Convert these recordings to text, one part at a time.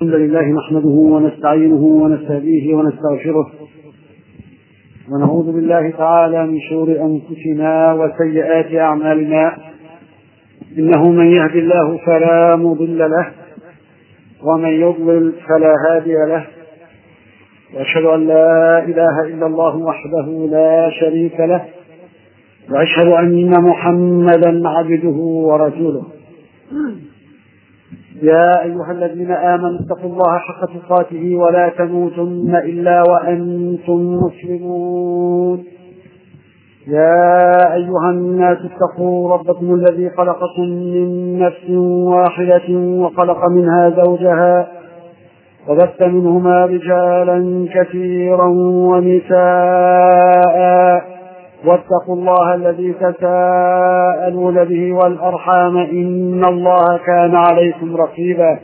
الحمد لله نحمده ونستعينه ونستهديه ونستغفره ونعوذ بالله تعالى من شرور انفسنا وسيئات اعمالنا انه من يهد الله فلا مضل له ومن يضلل فلا هادي له واشهد ان لا اله الا الله وحده لا شريك له واشهد ان محمدا عبده ورسوله يا أيها الذين آمنوا اتقوا الله حق تقاته ولا تموتن إلا وأنتم مسلمون يا أيها الناس اتقوا ربكم الذي خلقكم من نفس واحدة وخلق منها زوجها وبث منهما رجالا كثيرا ونساء واتقوا الله الذي تساءلون به والأرحام إن الله كان عليكم رقيبا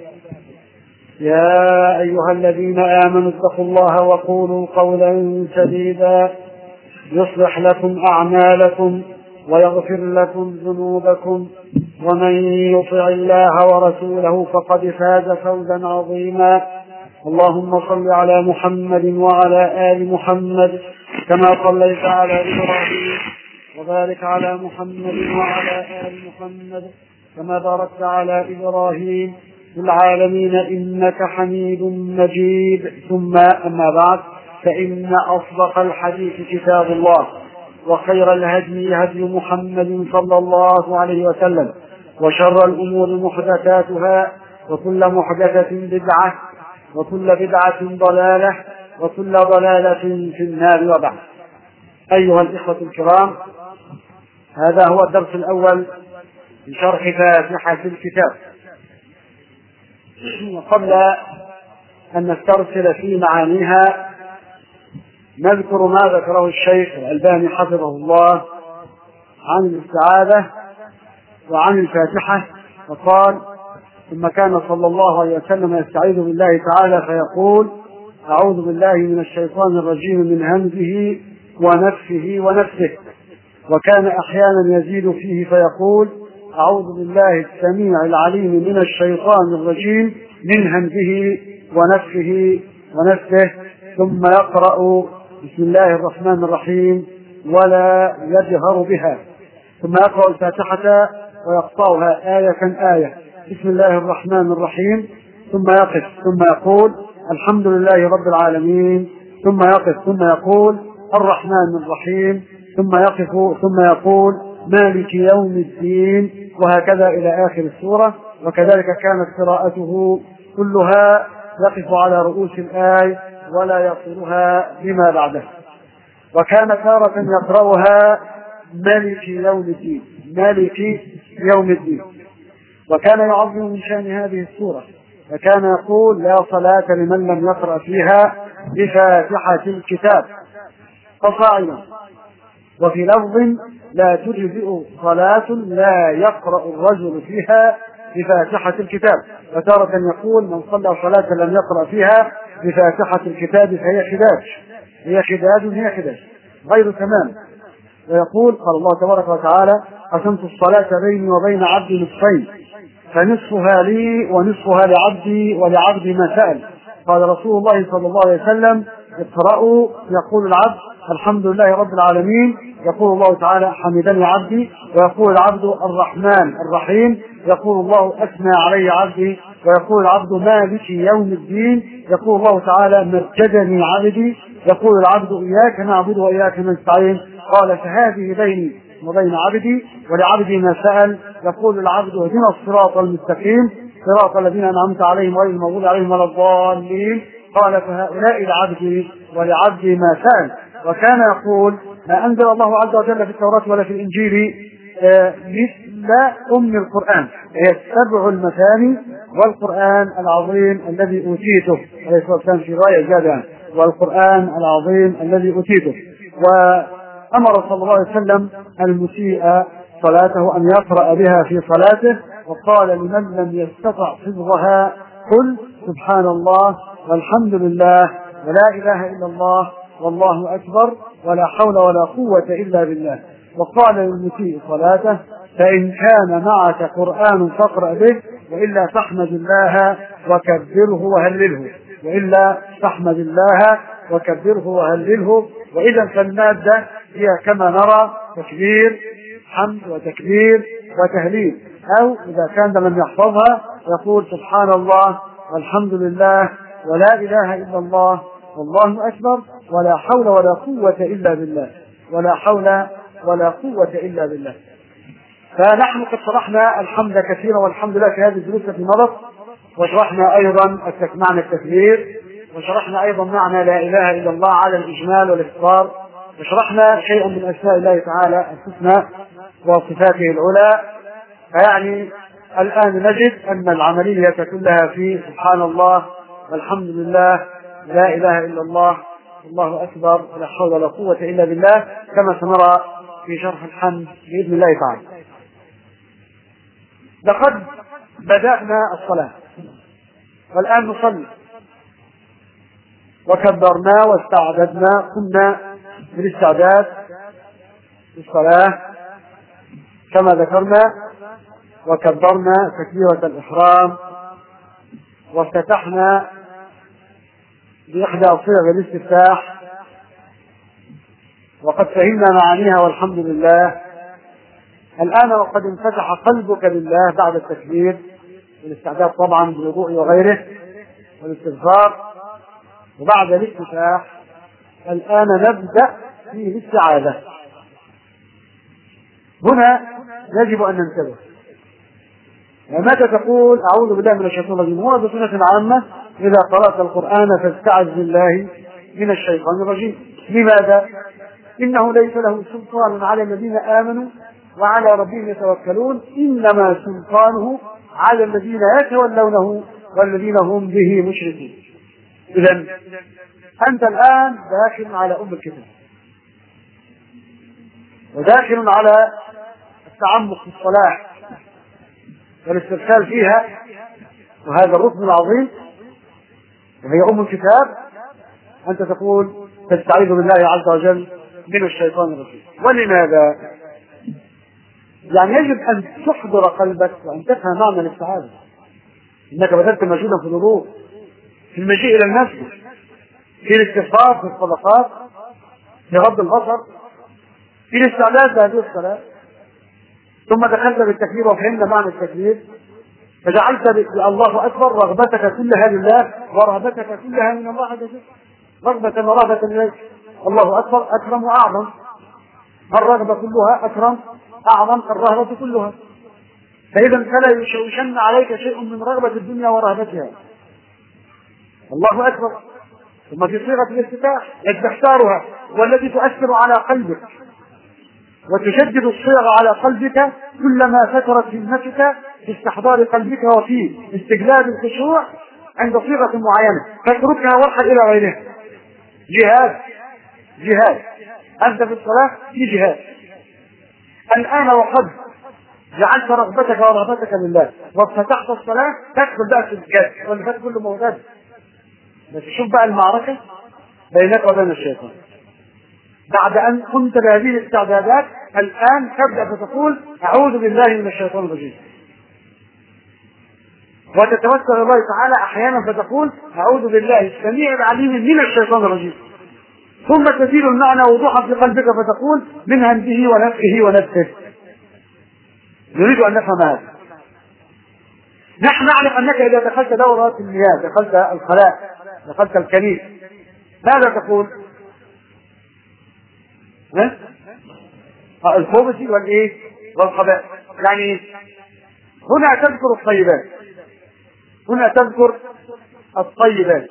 يا أيها الذين آمنوا اتقوا الله وقولوا قولا سديدا يصلح لكم أعمالكم ويغفر لكم ذنوبكم ومن يطع الله ورسوله فقد فاز فوزا عظيما اللهم صل على محمد وعلى آل محمد كما صليت على إبراهيم وبارك على محمد وعلى آل محمد كما باركت على إبراهيم في العالمين إنك حميد مجيد ثم أما بعد فإن أصدق الحديث كتاب الله وخير الهدي هدي محمد صلى الله عليه وسلم وشر الأمور محدثاتها وكل محدثة بدعة وكل بدعة ضلالة وكل ضلالة في النار وبعد أيها الإخوة الكرام هذا هو الدرس الأول في شرح فاتحة الكتاب وقبل أن نسترسل في معانيها نذكر ما ذكره الشيخ الألباني حفظه الله عن الاستعاذة وعن الفاتحة وقال ثم كان صلى الله عليه وسلم يستعيذ بالله تعالى فيقول أعوذ بالله من الشيطان الرجيم من همزه ونفسه ونفسه وكان أحيانا يزيد فيه فيقول أعوذ بالله السميع العليم من الشيطان الرجيم من همزه ونفسه ونفسه ثم يقرأ بسم الله الرحمن الرحيم ولا يجهر بها ثم يقرأ الفاتحة ويقطعها آية آية بسم الله الرحمن الرحيم ثم يقف ثم يقول الحمد لله رب العالمين ثم يقف ثم يقول الرحمن الرحيم ثم يقف ثم يقول مالك يوم الدين وهكذا إلى آخر السورة وكذلك كانت قراءته كلها يقف على رؤوس الآية ولا يصلها بما بعده وكان تارة يقرأها ملك يوم الدين ملك يوم الدين وكان يعظم من شأن هذه السورة فكان يقول لا صلاة لمن لم يقرأ فيها بفاتحة الكتاب فصاعدا وفي لفظ لا تجزئ صلاة لا يقرأ الرجل فيها بفاتحة الكتاب وتارة يقول من صلى صلاة لم يقرأ فيها بفاتحة الكتاب فهي خداج هي خداج هي خداج غير تمام ويقول قال الله تبارك وتعالى قسمت الصلاة بيني وبين عبدي نصفين فنصفها لي ونصفها لعبدي ولعبدي ما سأل قال رسول الله صلى الله عليه وسلم اقرأوا يقول العبد الحمد لله رب العالمين يقول الله تعالى حمدني عبدي ويقول العبد الرحمن الرحيم يقول الله أثنى علي عبدي ويقول العبد مالك يوم الدين يقول الله تعالى مجدني عبدي يقول العبد إياك نعبد وإياك نستعين قال فهذه بيني وبين عبدي ولعبدي ما سأل يقول العبد اهدنا الصراط المستقيم صراط الذين أنعمت عليهم غير المغضوب عليهم ولا الضالين قال فهؤلاء لعبدي ولعبدي ما سأل وكان يقول ما أنزل الله عز وجل في التوراة ولا في الإنجيل مثل أم القرآن هي السبع المثاني والقرآن العظيم الذي أوتيته عليه الصلاة والسلام في رواية زاد والقرآن العظيم الذي أوتيته وأمر صلى الله عليه وسلم المسيء صلاته أن يقرأ بها في صلاته وقال لمن لم يستطع حفظها قل سبحان الله والحمد لله ولا إله إلا الله والله أكبر ولا حول ولا قوة إلا بالله وقال للمسيء صلاته فإن كان معك قرآن فاقرأ به وإلا فاحمد الله وكبره وهلله وإلا فاحمد الله وكبره وهلله وإذا فالمادة هي كما نرى تكبير حمد وتكبير وتهليل أو إذا كان لم يحفظها يقول سبحان الله والحمد لله ولا إله إلا الله والله أكبر ولا حول ولا قوة إلا بالله ولا حول ولا قوة إلا بالله فنحن قد شرحنا الحمد كثيرا والحمد لله في هذه الدروس التي مضت وشرحنا أيضا معنى التكبير وشرحنا أيضا معنى لا إله إلا الله على الإجمال والاختصار وشرحنا شيئا من أسماء الله تعالى الحسنى وصفاته العلى فيعني الآن نجد أن العملية كلها في سبحان الله والحمد لله لا إله إلا الله الله أكبر ولا حول ولا قوة إلا بالله كما سنرى في شرح الحمد بإذن الله تعالى لقد بدأنا الصلاة والآن نصلي وكبرنا واستعددنا قمنا بالاستعداد للصلاة كما ذكرنا وكبرنا تكبيرة الإحرام وافتتحنا بإحدى صيغ الاستفتاح وقد فهمنا معانيها والحمد لله الآن وقد انفتح قلبك لله بعد التكبير والاستعداد طبعا بالوضوء وغيره والاستغفار وبعد الافتتاح الآن نبدأ في الاستعاذة هنا يجب أن ننتبه متى تقول أعوذ بالله من الشيطان الرجيم هو بصفة عامة إذا قرأت القرآن فاستعذ بالله من الشيطان الرجيم لماذا؟ إنه ليس له سلطان على الذين آمنوا وعلى ربهم يتوكلون إنما سلطانه على الذين يتولونه والذين هم به مشركون إذا أنت الآن داخل على أم الكتاب وداخل على التعمق في الصلاة والاسترسال فيها وهذا الركن العظيم وهي أم الكتاب أنت تقول تستعيذ بالله عز وجل من الشيطان الرجيم ولماذا؟ يعني يجب أن تحضر قلبك وأن تفهم معنى الاستعاذة إنك بذلت مجهودا في الوضوء في المجيء إلى المسجد في الاستغفار في الصدقات في غض البصر في الاستعداد لهذه الصلاة ثم دخلت بالتكبير وفهمنا معنى التكبير فجعلت الله أكبر رغبتك كلها لله ورهبتك كلها من الله عز وجل رغبة ورهبة إليك الله أكبر أكرم وأعظم الرغبة كلها أكرم أعظم الرهبة كلها فإذا فلا يشوشن عليك شيء من رغبة الدنيا ورهبتها الله أكبر ثم في صيغة الافتتاح التي تختارها والتي تؤثر على قلبك وتشدد الصيغ على قلبك كلما فترت همتك في استحضار قلبك وفي استجلاب الخشوع عند صيغة معينة فاتركها وارحل إلى غيرها جهاد جهاد أنت في الصلاة في جهاد الآن وقد جعلت رغبتك ورغبتك لله وافتتحت الصلاة تدخل بقى في الجهاد واللي فات كله موجود بس شوف بقى المعركة بينك وبين الشيطان بعد أن قمت بهذه الاستعدادات الآن تبدأ فتقول أعوذ بالله من الشيطان الرجيم وتتوسل الله تعالى أحيانا فتقول أعوذ بالله السميع العليم من الشيطان الرجيم ثم تزيد المعنى وضوحا في قلبك فتقول من همزه ونفخه ونفسه نريد أن نفهم هذا نحن نعلم أنك إذا دخلت دورة المياه دخلت الخلاء دخلت الكنيس ماذا تقول؟ ها؟ الخبث والايه؟ والخبائث يعني هنا تذكر الطيبات هنا تذكر الطيبات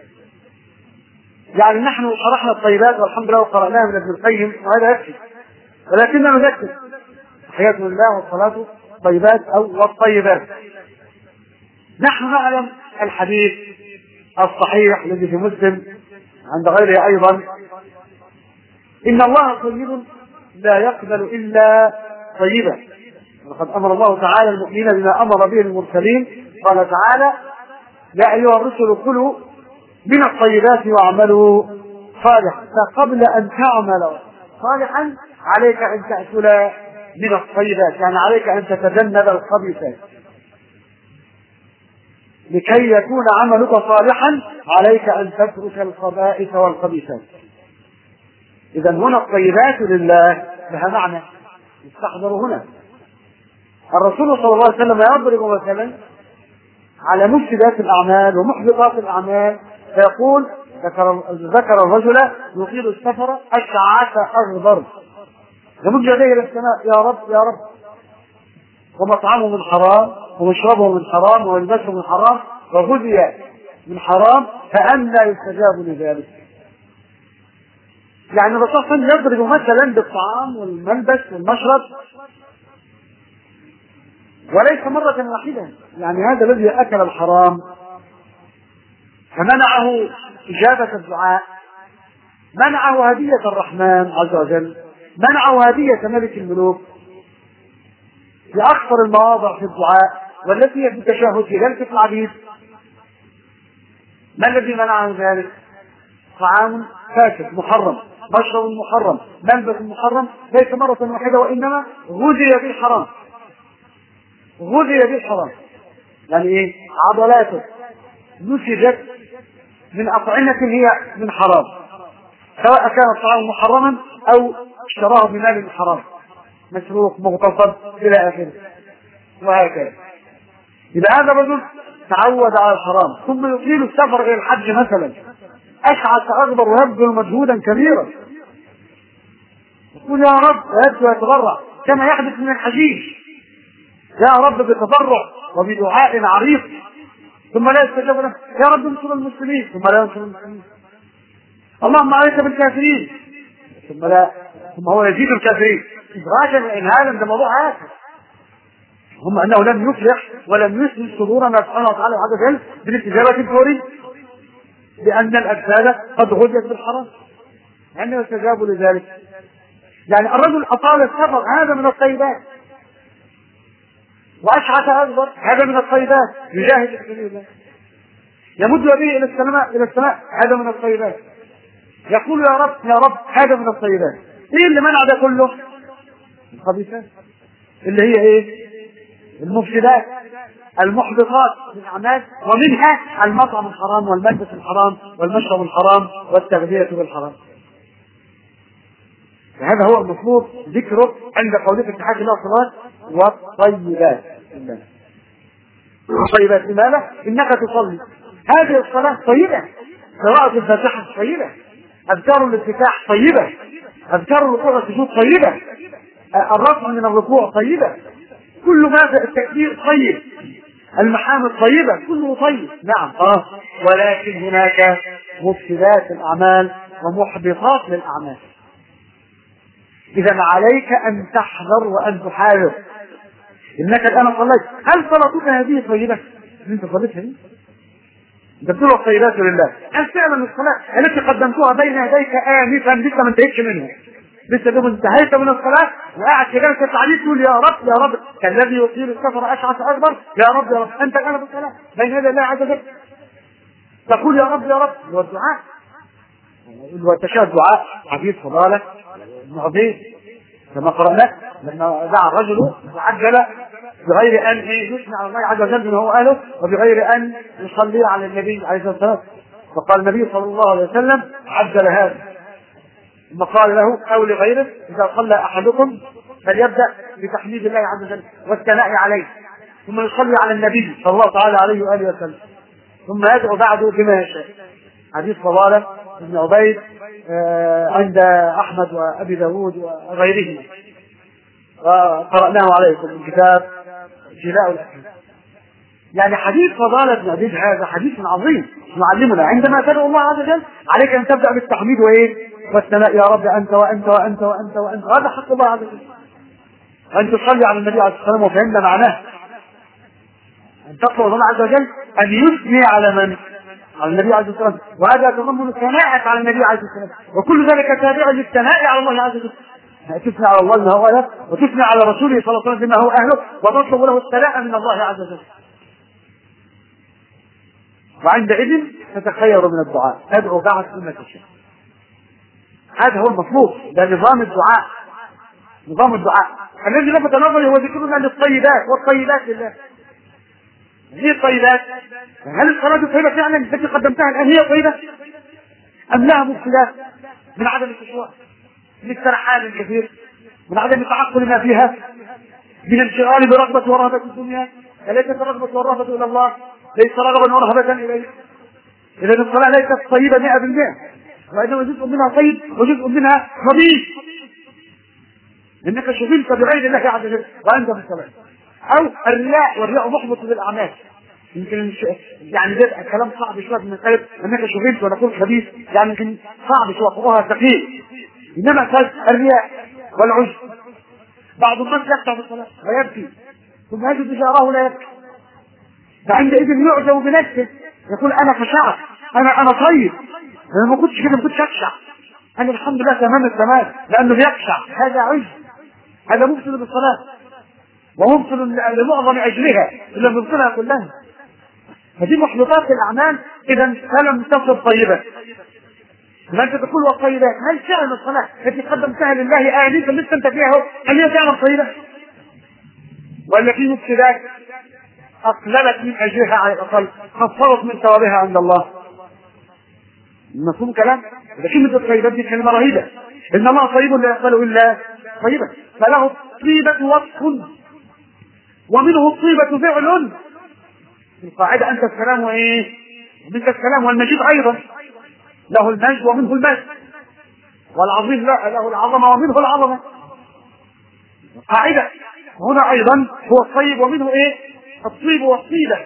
يعني نحن شرحنا الطيبات والحمد لله وقرأناها من ابن القيم وهذا يكفي ولكننا نذكر تحيات الله والصلاة طيبات أو والطيبات نحن نعلم الحديث الصحيح الذي في مسلم عند غيره أيضا إن الله طيب لا يقبل إلا طيبا وقد أمر الله تعالى المؤمنين بما أمر به المرسلين قال تعالى يا أيها الرسل كلوا من الطيبات واعملوا صالحا فقبل أن تعمل صالحا عليك أن تأكل من الطيبات يعني عليك أن تتجنب الخبيثات لكي يكون عملك صالحا عليك أن تترك الخبائث والخبيثات إذا هنا الطيبات لله لها معنى يستحضر هنا الرسول صلى الله عليه وسلم يضرب مثلا على مفسدات الأعمال ومحبطات الأعمال فيقول ذكر ذكر الرجل يطيل السفر أشعث أغبر يمد يديه إلى السماء يا رب يا رب ومطعمه من حرام ومشربه من حرام وملبسه من حرام وغذي من حرام فأنى يستجاب لذلك يعني الرسول صلى الله عليه وسلم يضرب مثلا بالطعام والملبس والمشرب وليس مرة واحدة يعني هذا الذي أكل الحرام فمنعه إجابة الدعاء منعه هدية الرحمن عز وجل منعه هدية ملك الملوك في أكثر المواضع في الدعاء والتي هي في التشهد في ذلك العبيد ما الذي منعه ذلك؟ طعام فاسد محرم مشرب محرم ملبس محرم ليس مرة واحدة وإنما غذي بالحرام غذي بالحرام يعني ايه عضلاته نسجت من أطعمة هي من حرام سواء كان الطعام محرما أو اشتراه بمال حرام مسروق مغتصب إلى آخره وهكذا إذا هذا الرجل تعود على الحرام ثم يطيل السفر إلى الحج مثلا أشعث أكبر ويبذل مجهودا كبيرا يقول يا رب ويبدو يتضرع كما يحدث من الحجيج يا رب بتضرع وبدعاء عريض ثم لا يستجاب له يا رب انصر المسلمين ثم لا ينصر المسلمين اللهم عليك بالكافرين ثم لا ثم هو يزيد الكافرين إدراجا وإنهالا ده موضوع آخر هم أنه لم يفلح ولم يسلم صدورنا سبحانه وتعالى عز وجل بالاستجابة الفورية لأن الأجساد قد غذيت بالحرام أن يستجاب لذلك يعني الرجل أطال السفر هذا من الطيبات وأشعث أكبر هذا من الطيبات يجاهد في سبيل الله يمد يديه إلى السماء إلى السماء هذا من الطيبات يقول يا رب يا رب هذا من الطيبات ايه اللي منع ده كله؟ الخبيثات اللي هي ايه؟ المفسدات المحبطات من الاعمال ومنها المطعم الحرام والملبس الحرام والمشرب الحرام والتغذية بالحرام. هذا هو المطلوب ذكره عند قولك في حاجة الله الصلاة والطيبات الطيبات لماذا؟ انك تصلي هذه الصلاة طيبة قراءة الفاتحة طيبة أذكار الافتتاح طيبة أذكار الركوع والسجود طيبة الرفع من الركوع طيبة كل ما التكبير طيب المحامد طيبة كله طيب نعم اه ولكن هناك مفسدات الأعمال ومحبطات للأعمال إذا عليك أن تحذر وأن تحاذر إنك الآن صليت هل صلاتك هذه طيبة؟ أنت صليتها دي؟ انت بتقول الطيبات لله هل فعلا الصلاة التي قدمتها بين يديك آنفا لسه ما انتهيتش منها لسه دوب انتهيت من الصلاة وقاعد في جلسة التعليم تقول يا رب يا رب كالذي يطيل السفر أشعث أكبر يا رب يا رب أنت الآن في الصلاة بين يدي الله عز وجل تقول يا رب يا رب هو الدعاء والتشهد دعاء حديث فضالة ابن عبيد كما قرأنا لما دعا الرجل وعجل بغير ان يثني على الله عز وجل بما هو اهله وبغير ان يصلي على النبي عليه الصلاه والسلام فقال النبي صلى الله عليه وسلم عجل هذا ثم قال له او لغيره اذا صلى احدكم فليبدا بتحميد الله عز وجل والثناء عليه ثم يصلي على النبي صلى الله تعالى عليه واله وسلم ثم يدعو بعده بما يشاء حديث فضاله ابن عبيد عند احمد وابي داود وغيرهما وقرأناه عليكم من كتاب جلاء الأحلام يعني حديث فضالة بن عبيد هذا حديث عظيم يعلمنا عندما تدعو الله عز وجل عليك أن تبدأ بالتحميد وإيه والثناء يا رب أنت وأنت وأنت وأنت وأنت هذا حق الله عز وجل أن تصلي على النبي عليه الصلاة والسلام وفهمنا معناه أن تطلب الله عز وجل أن يثني على من؟ على النبي عليه الصلاة والسلام وهذا يتضمن ثناءك على النبي عليه الصلاة والسلام وكل ذلك تابع للثناء على الله عز وجل تثني على الله ما هو أهله وتثني على رسوله صلى الله عليه وسلم بما هو أهله وتطلب له الثناء من الله عز وجل وعندئذ تتخير من الدعاء تدعو بعد كل تشاء هذا هو المطلوب ده نظام الدعاء نظام الدعاء الذي لفت نظري هو ذكرنا للطيبات والطيبات لله هي الطيبات هل الصلاة الطيبة فعلا التي قدمتها الآن هي طيبة أم لها مفسدات من عدم الخشوع من السرحان الكثير من عدم التعقل ما فيها من الانشغال برغبة ورهبة الدنيا أليست الرغبة والرهبة إلى الله ليس رغبا ورهبة إليه إذا الصلاة ليست طيبة 100% وإنما جزء منها طيب وجزء منها خبيث إنك شغلت بغير الله عز وجل وأنت في الصلاة أو الرياء والرياء محبط للأعمال يمكن يعني ده كلام صعب شويه من الخير انك شغلت ونقول خبيث يعني يمكن صعب شويه قراها ثقيل انما قال الرياء والعجب بعض الناس يقطع بالصلاه ويبكي ثم يجد جاره لا يبكي فعندئذ يعجب بنفسه يقول انا خشعت انا انا طيب انا ما كنتش كده ما كنتش اخشع انا الحمد لله تمام التمام لانه بيخشع هذا عجب هذا مفسد بالصلاه ومبطل لمعظم اجلها الا مبطلها كلها فدي محبطات الاعمال اذا فلم تصل طيبه ما انت تقول والطيبات هل فعلا الصلاه التي قدمتها لله انفا لسه انت فيها اهو هل هي فعلا طيبه؟ ولا في مفسدات اقللت من اجرها على الاقل خفضت من ثوابها عند الله مفهوم كلام؟ ده كلمه الطيبات دي كلمه رهيبه ان الله طيب لا يقبل الا طيبا فله الطيبه وصف ومنه الطيبه فعل القاعدة أنت السلام وإيه؟ ومنك السلام والمجيد أيضا له المجد ومنه المجد والعظيم لا له العظمة ومنه العظمة قاعدة هنا أيضا هو الطيب ومنه إيه؟ الطيب والطيبة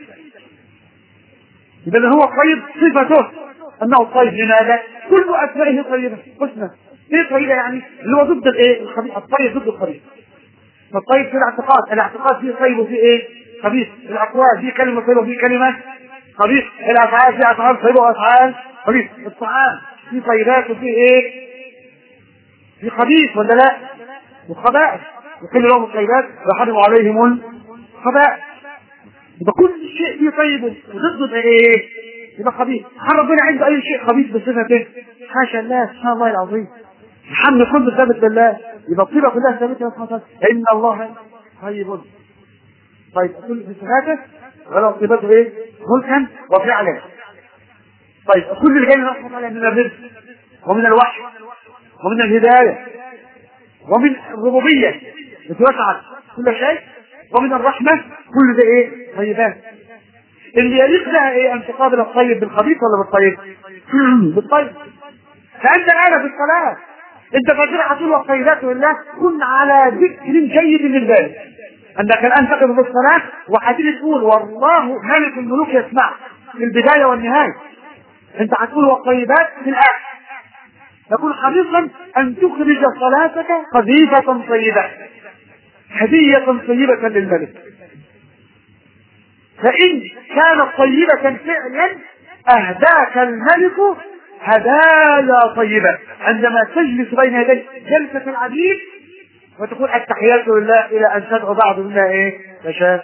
إذا هو الطيب صفته أنه الطيب لماذا؟ كل أسمائه طيبة حسنى إيه طيبة يعني؟ اللي هو ضد الإيه؟ الخبيث الطيب ضد الخبيث فالطيب في الاعتقاد الاعتقاد فيه طيب وفيه إيه؟ خبيث الاقوال في كلمه طيبه وفي كلمه خبيث الافعال في افعال طيبه وافعال خبيث الطعام في طيبات وفي ايه في خبيث ولا لا وخبائث وكل لهم الطيبات وحرم عليهم الخبائث يبقى كل شيء فيه طيب وضده ايه يبقى خبيث هل ربنا عنده اي شيء خبيث بصفته حاشا الله سبحان الله العظيم الحمد كله ثابت لله يبقى الطيبه كلها ثابته سبحانه وتعالى ان الله طيب طيب كل في صفاته ولا صفاته ايه؟ ملكا وفعلا طيب كل اللي جاي من الله تعالى من الرزق ومن الوحي ومن الهدايه ومن الربوبيه التي وسعت كل شيء ومن الرحمه كل ده ايه؟ طيبات اللي يليق لها ايه ان تقابل الطيب بالخبيث ولا بالطيب؟ بالطيب فانت الان في الصلاه انت فاكر هتقول والطيبات لله كن على ذكر جيد لله انك الان تقف في الصلاه وهتيجي تقول والله ملك الملوك يسمع في البدايه والنهايه انت هتقول والطيبات في الاخر تكون حريصا ان تخرج صلاتك قذيفه طيبه هديه طيبه للملك فان كانت طيبه فعلا اهداك الملك هدايا طيبه عندما تجلس بين يدي جلسه العبيد وتقول التحيات لله الى ان تدعو بعض منا ايه تشاء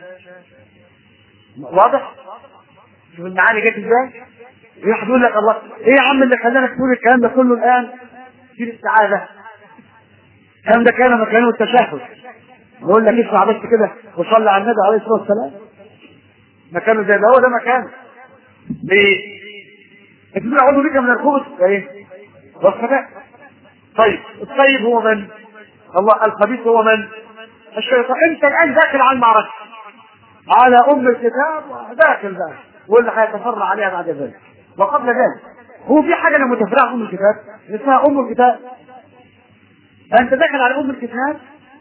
واضح شوف المعاني جت ازاي واحد يقول لك الله ايه يا عم اللي خلانا تقول الكلام ده كله الان في الاستعاذه الكلام ده كان مكانه التشهد يقول لك اسمع بس كده وصلي على النبي عليه الصلاه والسلام مكانه زي ده هو ده مكانه ليه؟ انت اعوذ بك من الخبث ايه؟ والخبائث طيب الطيب هو من؟ الله الخبيث هو من؟ الشيطان انت الان داخل على المعركه على ام الكتاب داخل بقى واللي هيتفرع عليها بعد ذلك وقبل ذلك هو في حاجه لما تفرع ام الكتاب اسمها ام الكتاب فانت داخل على ام الكتاب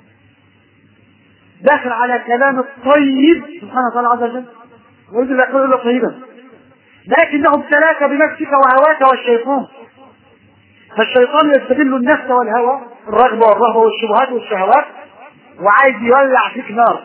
داخل على كلام الطيب سبحانه وتعالى عز وجل ويريد ان يقول له طيبا لكنه ابتلاك بنفسك وهواك والشيطان فالشيطان يستغل النفس والهوى الرغبة والرهبة والشبهات والشهوات وعايز يولع فيك نار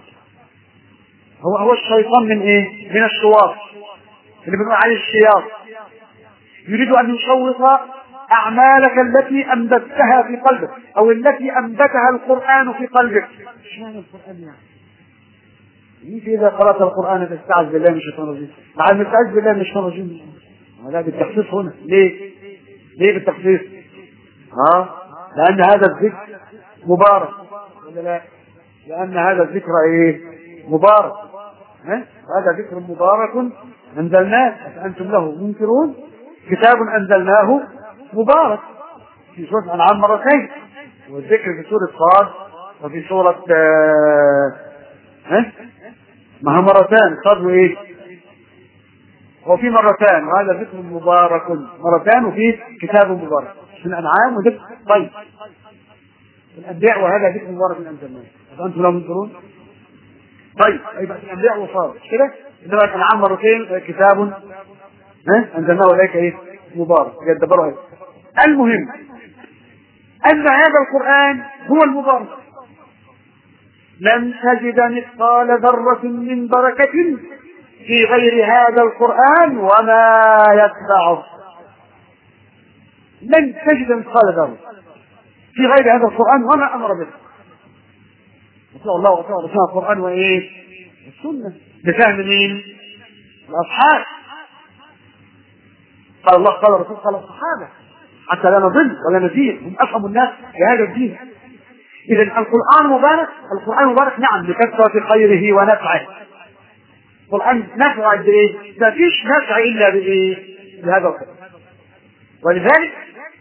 هو هو الشيطان من ايه؟ من الشواط اللي بنقول عليه الشياط يريد ان يشوط اعمالك التي انبتها في قلبك او التي انبتها القران في قلبك اشمعنى القران يعني؟ ليش اذا قرات القران تستعذ بالله من الشيطان الرجيم؟ مع المستعذ بالله من الشيطان الرجيم لا بالتخصيص هنا ليه؟ ليه بالتخصيص؟ ها؟ لأن هذا الذكر مبارك ولا لا؟ لأن هذا الذكر إيه؟ مبارك ها؟ هذا ذكر مبارك انزلناه فانتم له منكرون كتاب انزلناه مبارك في سوره الانعام مرتين والذكر في سوره صاد وفي سوره آه ها ما هو مرتان صاد وايه وفي مرتان وهذا ذكر مبارك مرتان وفي كتاب مبارك في الانعام وذكر طيب الانبياء وهذا ذكر مبارك من انزلناه فانتم لا منكرون طيب يبقى في الانبياء وصار كده انما الانعام مرتين كتاب ها انزلناه اليك ايه مبارك يدبروا ايه المهم ان هذا القران هو المبارك لن تجد مثقال ذرة من بركة في غير هذا القرآن وما يتبعه لن تجد مثقال ذرة في غير هذا القرآن وما أمر به وصلى الله وسلم على القرآن وإيه؟ السنة بفهم مين؟ الأصحاب قال الله قال الرسول قال الصحابة حتى لا نضل ولا نزيد هم أفهم الناس بهذا الدين إذا القرآن مبارك القرآن مبارك نعم لكثرة خيره ونفعه القرآن نفع قد إيه؟ ما فيش نفع إلا بإيه؟ بهذا القرآن ولذلك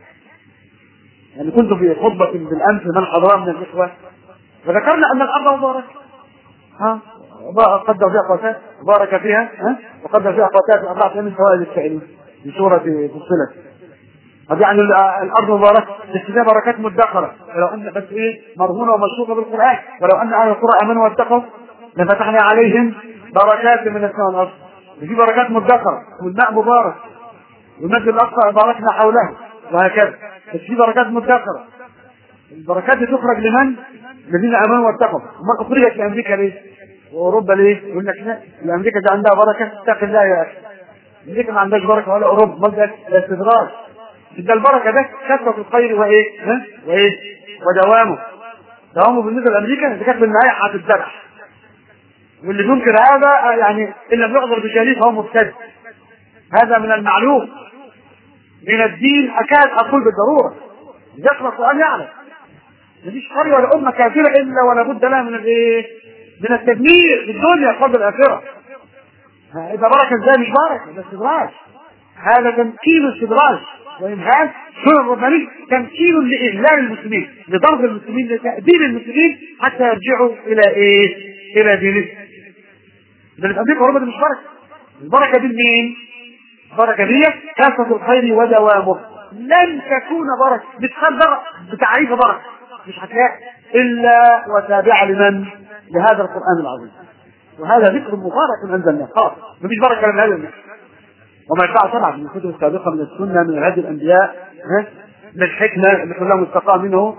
يعني كنت في خطبة بالأمس من حضرها من الإخوة وذكرنا أن الأرض مباركة ها قدر فيها قوتات بارك فيها ها وقدر فيها قوتات أربعة من فوائد السائلين في سورة فصلت طب يعني الارض مباركه بس فيها بركات مدخره ولو ان بس ايه مرهونه ومشروطه بالقران ولو ان اهل القرى امنوا واتقوا لفتحنا عليهم بركات من السماء والارض وفي بركات مدخره والماء مبارك والمسجد الاقصى باركنا حوله وهكذا بس في بركات مدخره البركات دي تخرج لمن؟ الذين امنوا واتقوا ما اخرجت لامريكا ليه؟ واوروبا ليه؟ يقول لك لا امريكا دي عندها بركه اتق الله يا اخي امريكا ما عندهاش بركه ولا اوروبا ما ده استدراج ده البركه ده كثره الخير وايه؟ ها؟ وايه؟ ودوامه دوامه بالنسبه لامريكا اذا كانت في النهايه هتتذبح واللي ينكر هذا يعني ان لم يعذر بشريك فهو مبتدع هذا من المعلوم من الدين اكاد اقول بالضروره ذكر القران يعلم مفيش قريه ولا امه كافره الا ولا بد لها من الايه؟ من التدمير في الدنيا قبل الاخره اذا بركه ازاي مش بركه ده استدراج هذا تمكين استدراج وإمهال سنة الرباني تمكين لإذلال المسلمين لضرب المسلمين لتأديب المسلمين حتى يرجعوا إلى إيه؟ إلى دينهم. ده اللي في أمريكا وأوروبا مش بركة. البركة دي مين؟ البركة دي كثرة الخير ودوامه. لن تكون بركة بتقدر بتعريف بركة مش هتلاقي إلا وتابعة لمن؟ لهذا القرآن العظيم. وهذا ذكر مبارك أنزلناه خلاص مفيش بركة من هذا الذكر. وما ينفع طبعا من الكتب السابقه من السنه من هدي الانبياء ها من الحكمه اللي كلها مستقاه منه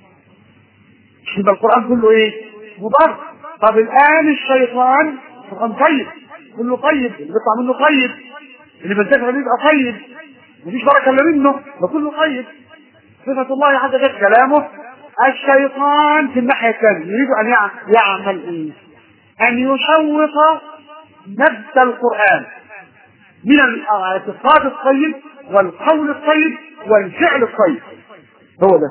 يبقى القران كله ايه؟ مبارك طب الان الشيطان القران طيب كله طيب اللي بيطلع منه طيب اللي بينتفع بيه يبقى طيب مفيش بركه الا منه ده كله طيب صفه الله عز وجل كلامه الشيطان في الناحيه الثانيه يريد ان يعمل ايه؟ ان يشوق نبت القران من الاعتقاد الطيب والقول الطيب والفعل الطيب هو ده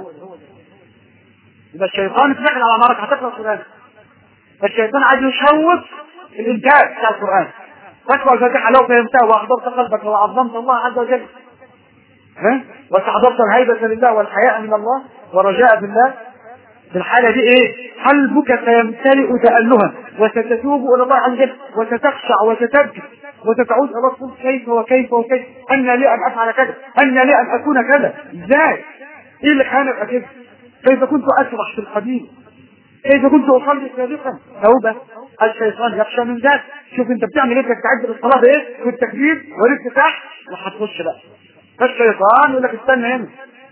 يبقى الشيطان اتنقل على مرك هتقرا القران فالشيطان عايز يشوق الانتاج بتاع القران تقرا الفاتحه لو فهمتها واحضرت قلبك وعظمت الله عز وجل ها واستحضرت الهيبه لله والحياء من الله ورجاء بالله في الحالة دي ايه قلبك سيمتلئ تألها وستتوب إلى الله عز وجل وستخشع وستبكي وتتعود إلى الله كيف وكيف وكيف أن لي أن أفعل كذا أن لي أن أكون كذا إزاي إيه اللي كان أبقى كده كيف كنت أسرح في القديم كيف كنت أصلي سابقا توبة الشيطان يخشى من ذلك شوف أنت بتعمل إيه تستعد للصلاة بإيه والتكبير والافتتاح وهتخش بقى فالشيطان يقول لك استنى هنا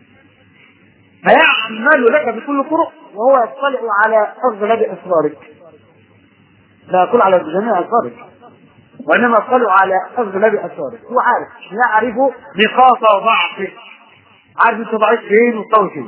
فيعمل لك بكل طرق وهو يطلع على اغلب اسرارك لا يقول على جميع اسرارك وانما يطلع على اغلب اسرارك هو عارف يعرف نقاط ضعفك عارف انت ضعيف فين وقوي فين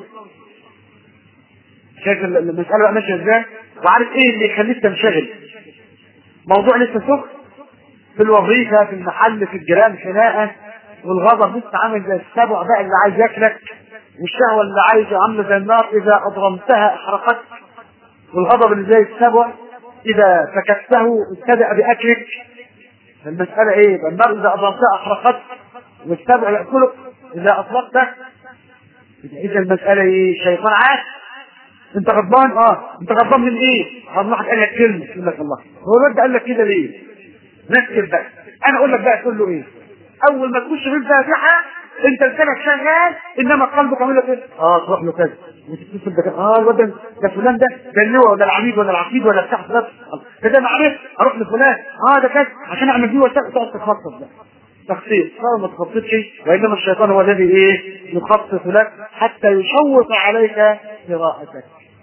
شايف المسألة بقى ماشية ازاي وعارف ايه اللي يخليك تنشغل موضوع لسه سخن في الوظيفة في المحل في الجيران خناقة والغضب لسه عامل زي السبع بقى اللي عايز ياكلك والشهوة اللي عايزة عاملة زي النار إذا أضرمتها أحرقت والغضب اللي زي السبع إذا سكته ابتدأ بأكلك المسألة إيه؟ النار إذا أضرتها أحرقت والسبع يأكلك إذا أطلقته إذا المسألة إيه؟ شيطان عاد أنت غضبان؟ أه أنت غضبان من إيه؟ غضبان واحد قال لك كلمة يقول لك الله هو الواد قال لك كده ليه؟ نكتب بقى أنا أقول لك بقى تقول له إيه؟ أول ما تخش في الفاتحة انت لسانك شغال انما قلبك عامل لك ايه؟ اه تروح له كذا وتتصل بك اه الواد ده ده فلان ده ده اللواء ولا العميد ولا العقيد ولا بتاع فلان ده ده معلش اروح لفلان اه ده كذا عشان اعمل دي وتقعد تخطط بقى تخطيط اه ما تخططش وانما الشيطان هو الذي ايه يخطط لك حتى يشوق عليك قراءتك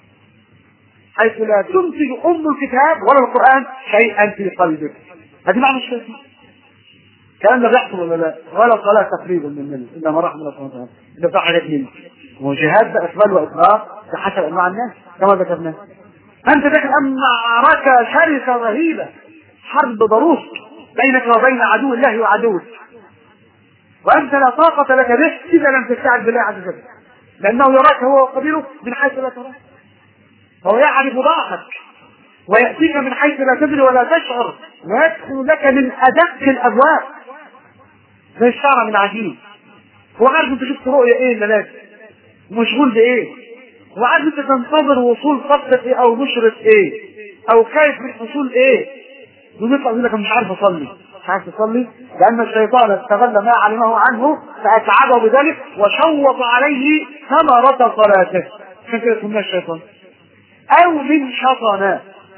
حيث لا تنتج ام الكتاب ولا القران شيئا في قلبك هذه معنى الشيطان الكلام ده بيحصل ولا لا؟ ولا صلاة تقريبا مننا إلا ما رحم الله سبحانه وتعالى إلا بتاع حاجات منه وجهاد ده إقبال وإقرار بحسب أنواع الناس كما ذكرنا أنت داخل أم معركة شرسة رهيبة حرب ضروس بينك وبين عدو الله وعدوك وأنت لا طاقة لك به إذا لم تستعد بالله عز وجل لأنه يراك هو وقبيله من حيث لا تراك فهو يعرف ضعفك ويأتيك من حيث لا تدري ولا تشعر ويدخل لك من أدق الأبواب زي الشعر من عجين هو عارف انت شفت رؤية ايه اللي ومشغول بايه هو عارف انت تنتظر وصول صفقة ايه او نشرة ايه او خايف من حصول ايه ويطلع يقول لك مش عارف اصلي مش عارف تصلي لان الشيطان استغل ما علمه عنه فاتعبه بذلك وشوط عليه ثمرة صلاته عشان كده سماه الشيطان او من شطنا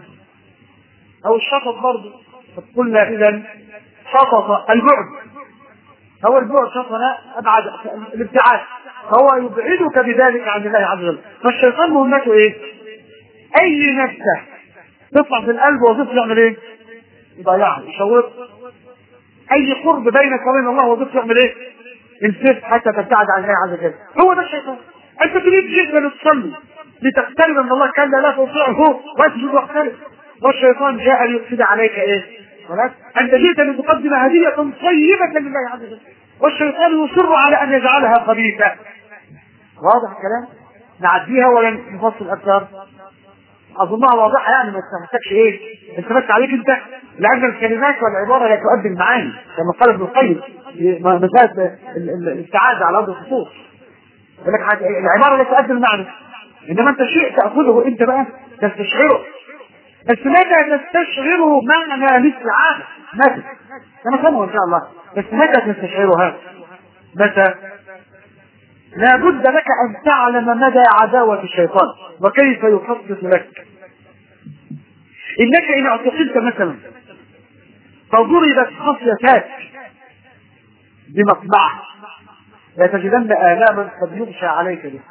او الشطط برضه قلنا اذا شطط البعد هو البعد شطنا ابعد الابتعاد فهو يبعدك بذلك عن الله عز وجل فالشيطان مهمته ايه؟ اي نفسه تطلع في القلب وظيفته يعمل ايه؟ يضيعها يشوط اي قرب بينك وبين الله وظيفته يعمل ايه؟ الفت حتى تبتعد عن الله عز وجل هو ده الشيطان انت تريد جدا تصلي لتقترب من الله كلا لا تطيعه واسجد واقترب والشيطان جاء ليفسد عليك ايه؟ خلاص انت جئت لتقدم هديه طيبه لله عز وجل والشيطان يصر على ان يجعلها خبيثه واضح الكلام؟ نعديها ولا نفصل اكثر؟ اظنها واضحه يعني ما تحتاجش ايه؟ انت بس عليك انت لان الكلمات والعباره لا تؤدي المعاني كما قال ابن القيم في مساله السعاده على ارض الخصوص يقول لك العباره لا تؤدي المعنى انما انت شيء تاخذه انت بقى تستشعره بس متى تستشعره معنى الاستعاده متى سنفهمه ان شاء الله بس متى تستشعرها متى لا بد لك ان تعلم مدى عداوه الشيطان وكيف يخطط لك انك ان اعتقدت مثلا فضربت خصيتاك بمطبعه لتجدن آلاما قد يغشى عليك بها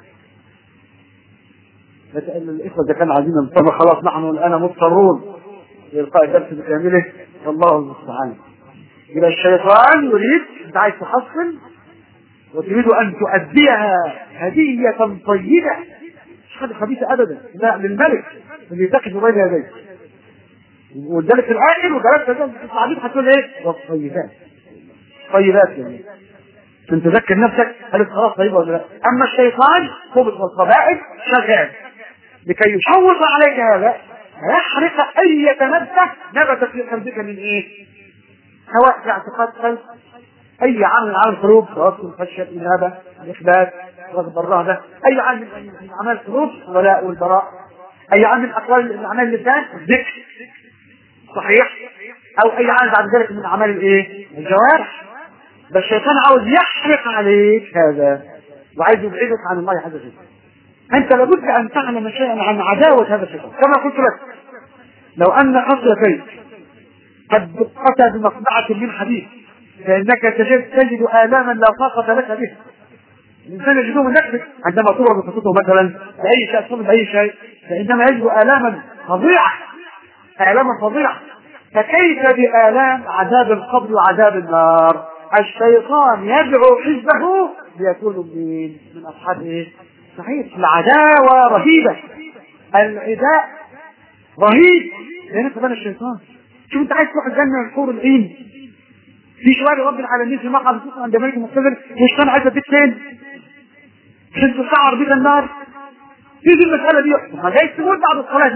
الإخوة إذا كان عايزين ننتظر خلاص نحن الآن مضطرون لإلقاء الدرس بكامله والله المستعان إذا الشيطان يريد أنت عايز تحصل وتريد أن تؤديها هدية طيبة مش حاجة خبيثة أبدا لا للملك اللي تقف بين يديه ولذلك في الآخر وجلست العبيد هتقول إيه؟ والطيبات طيبات يعني عشان تذكر نفسك هل خلاص طيبة ولا لا أما الشيطان خبث والقبائل شغال لكي يشوط عليك هذا ويحرق أي نبتة نبتت في قلبك من إيه؟ سواء في اعتقاد قلب أي عمل من أعمال القلوب توكل خشية الإنابة الإخبات رغبة الرهبة أي عمل من أعمال القلوب الولاء والبراء أي عمل من أقوال من أعمال اللسان الذكر صحيح أو أي عمل بعد ذلك من أعمال الإيه؟ الجوارح ده الشيطان عاوز يحرق عليك هذا وعايز يبعدك عن الله عز وجل انت لابد ان تعلم شيئا عن عداوه هذا الشيطان كما قلت لك لو ان خصلتين قد دقتا بمصنعه من حديد فانك تجد تجد الاما لا طاقه لك بها الانسان يجده من نفسه عندما تضرب خطوته مثلا باي شيء تصل باي شيء فانما يجد الاما فظيعه الاما فظيعه فكيف بالام عذاب القبر وعذاب النار الشيطان يدعو حزبه ليكونوا من من اصحاب ايه؟ صحيح العداوه رهيبه العداء رهيب لان كمان الشيطان شوف انت عايز تروح الجنه الحور العين في شوارع رب العالمين في مقعد الصوت عند ملك مقتدر والشيطان عايز اديك فين؟ عشان تسعر بك النار في دي المساله دي ما جاي تموت بعد الصلاه دي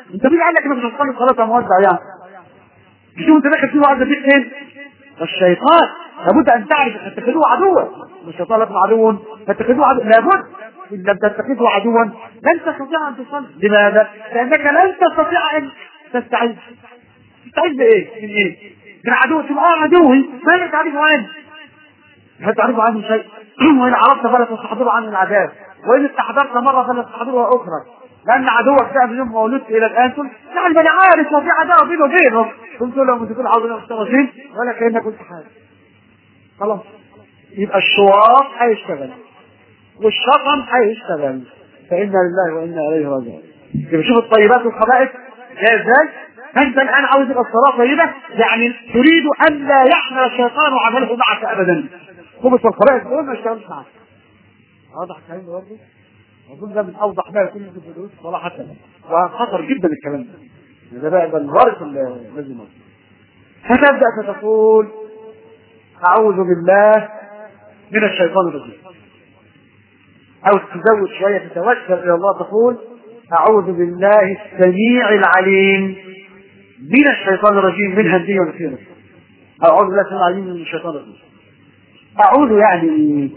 انت مين قال لك انك مش هتصلي صلاه مودع يعني شوف انت داخل فيه وعد بيك فين الشيطان لابد ان تعرف ان تتخذوه عدوا الشيطان لكم عدو فاتخذوه عدوا لابد ان لم تتخذه عدوا لن تستطيع ان تصلي لماذا؟ لانك لن تستطيع ان تستعيذ تستعيذ بايه؟ من ايه؟ من عدو تبقى اه عدوي فلا تعرف عنه لا تعرف عنه شيء وان عرفت فلا تستحضر عنه العذاب وان استحضرت مره فلا تستحضرها اخرى لان عدوك ده من يوم ما ولدت الى الان تقول يعني ما انا عارف وفي عداوه بيني وبينهم قلت له لما تكون عاوز مستوى ولا كانك قلت حاجه خلاص يبقى الشواط هيشتغل والشطن هيشتغل فإنا لله وإنا إليه راجعون يبقى شوف الطيبات والخبائث جاي ازاي فانت الان عاوز يبقى الصلاه طيبه يعني تريد ان لا يحمل الشيطان عمله معك ابدا خبث الخبائث دول ما يشتغلش معك واضح الكلام ده برضه اظن ده من اوضح ما يكون في دروس الصلاه حتى وخطر جدا الكلام ده ده بقى الوارث الذي موجود فتبدا فتقول اعوذ بالله من الشيطان الرجيم او تزود شويه تتوسل الى الله تقول اعوذ بالله السميع العليم من الشيطان الرجيم من همزه ونفسه اعوذ بالله السميع العليم من الشيطان الرجيم اعوذ يعني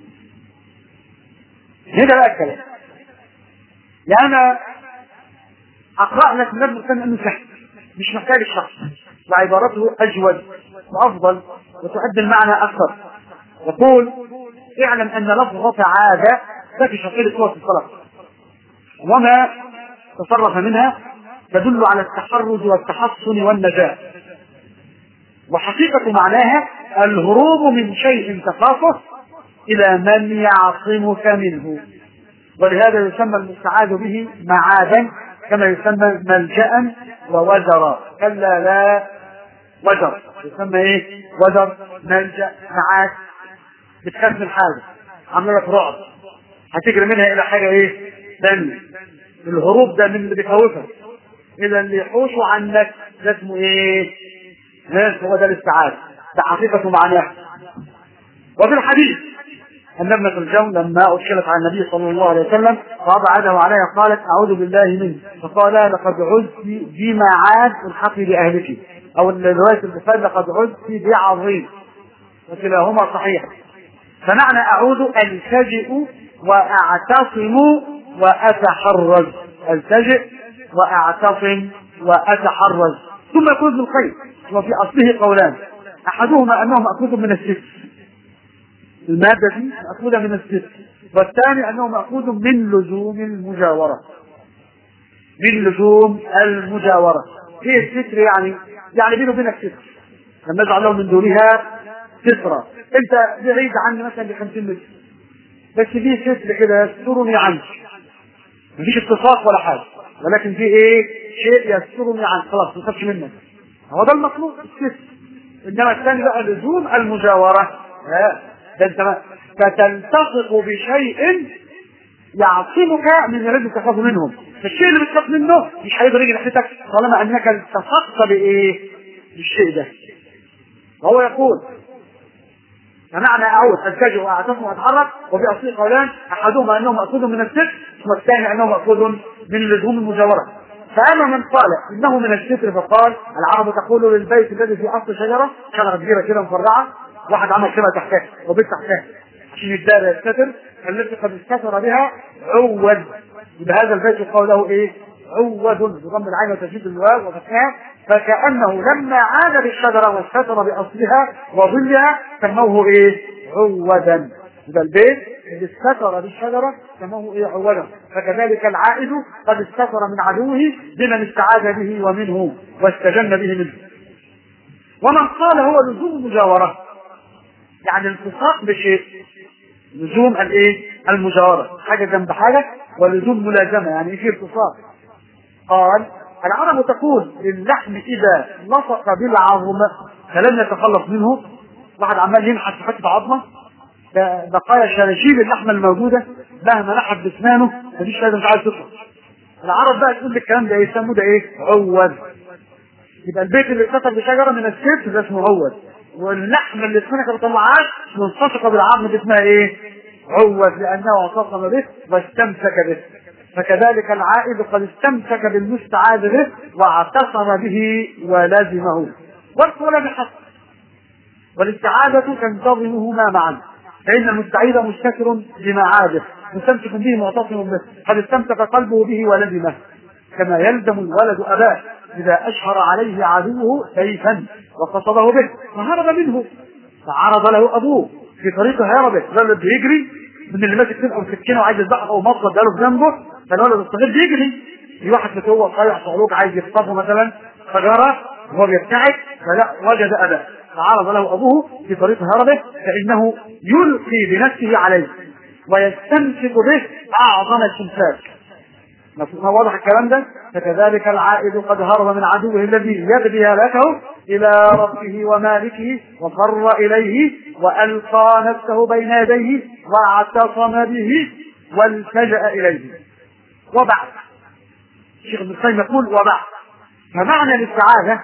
هنا بقى الكلام يعني انا اقرا لك من المسلم انه سهل مش محتاج الشخص وعبارته اجود وافضل وتؤدي المعنى اكثر يقول اعلم ان لفظة عادة تفي شقيق سورة الصلاة وما تصرف منها تدل على التحرز والتحصن والنجاة وحقيقة معناها الهروب من شيء تخافه إلى من يعصمك منه ولهذا يسمى المستعاذ به معادا كما يسمى ملجأ ووزرا كلا لا وزر يسمى ايه وزر ملجأ معاك بتخاف من حاجة عامله لك رعب هتجري منها الى حاجة ايه ثانية الهروب ده من اللي بيخوفك الى اللي يحوشوا عنك ده اسمه ايه ها هو ده الاستعاذة ده حقيقة معناها وفي الحديث أن ابنة الجون لما أدخلت على النبي صلى الله عليه وسلم وضع يده عليها قالت أعوذ بالله منه فقال لقد عزت بما عاد الحقي بأهلك أو رواية البخاري لقد عزت بعظيم وكلاهما صحيح فمعنى أعوذ ألتجئ وأعتصم وأتحرز ألتجئ وأعتصم وأتحرز ثم يقول ابن القيم وفي أصله قولان أحدهما أنه مأخوذ من الست المادة دي مأخوذة من الست والثاني أنه مأخوذ من لزوم المجاورة من لزوم المجاورة ايه الستر يعني يعني بينه وبينك ستر لما يجعل له من دونها سترة انت بعيد عني مثلا ب 50 متر بس في ستر كده يسترني عنك مفيش اتفاق ولا حاجة ولكن في ايه شيء يسترني عنك خلاص ما تخافش منك هو ده المطلوب الستر انما الثاني بقى لزوم المجاورة لا ده انت فتلتصق بشيء يعصمك من الذي تخاف منهم فالشيء اللي بتخاف منه مش هيقدر يجي ناحيتك طالما انك التصقت بايه بالشيء ده وهو يقول فمعنى اعود اتجه واعتصم واتحرك وفي اصل قولان احدهما انه ماخوذ من الستر والثاني انه ماخوذ من لزوم المجاوره فاما من قال انه من الستر فقال العرب تقول للبيت الذي في اصل شجره شجره كبيره كده مفرعه واحد عمل كده تحتها وبيت تحتها عشان يدار الستر التي قد استتر بها عود يبقى هذا البيت يقال له ايه؟ عود بضم العين وتشديد الواو وفتحها فكانه لما عاد بالشجره واستتر باصلها وظلها سموه ايه؟ عودا يبقى البيت اللي استتر بالشجره سموه ايه؟ عودا فكذلك العائد قد استتر من عدوه بمن استعاذ به ومنه واستجن به منه ومن قال هو لزوم المجاوره يعني التصاق بشيء لزوم الايه المجاورة حاجة جنب حاجة ولزوم ملازمة يعني في التصاق قال العرب تقول للحم إذا لصق بالعظم فلم يتخلص منه واحد عمال ينحت في حتة عظمة بقايا شراشيب اللحمة الموجودة مهما نحت باسنانه مفيش حاجة مش عايز تطلع العرب بقى تقول الكلام ده ايه يسموه ده ايه عوض يبقى البيت اللي اتكسر بشجرة من السيف ده اسمه عوض واللحم اللي اسمها ما بتطلعهاش منتصقه بالعظم دي اسمها ايه؟ عوض لانه اعتصم به واستمسك به فكذلك العائد قد استمسك بالمستعاذ به واعتصم به ولزمه والصلاة بحق والاستعاذة تنتظمهما معا فإن المستعيذ مستتر بمعاده مستمسك به معتصم به قد استمسك قلبه به ولزمه كما يلزم الولد أباه إذا أشهر عليه عدوه سيفا وقصده به فهرب منه فعرض له أبوه في طريقه هربه الولد بيجري من اللي ماسك سلقه وسكينه وعايز يذبحه او مصر اداله في جنبه فالولد الصغير بيجري في واحد في هو صايع صعلوك عايز يخطفه مثلا فجرى وهو بيبتعد فلا وجد أباه فعرض له أبوه في طريق هربه فإنه يلقي بنفسه عليه ويستمسك به أعظم التمساك ما واضح الكلام ده فكذلك العائد قد هرب من عدوه الذي يبدي هلاكه الى ربه ومالكه وفر اليه والقى نفسه بين يديه واعتصم به والتجا اليه وبعد الشيخ ابن القيم يقول وبعد فمعنى الاستعاذه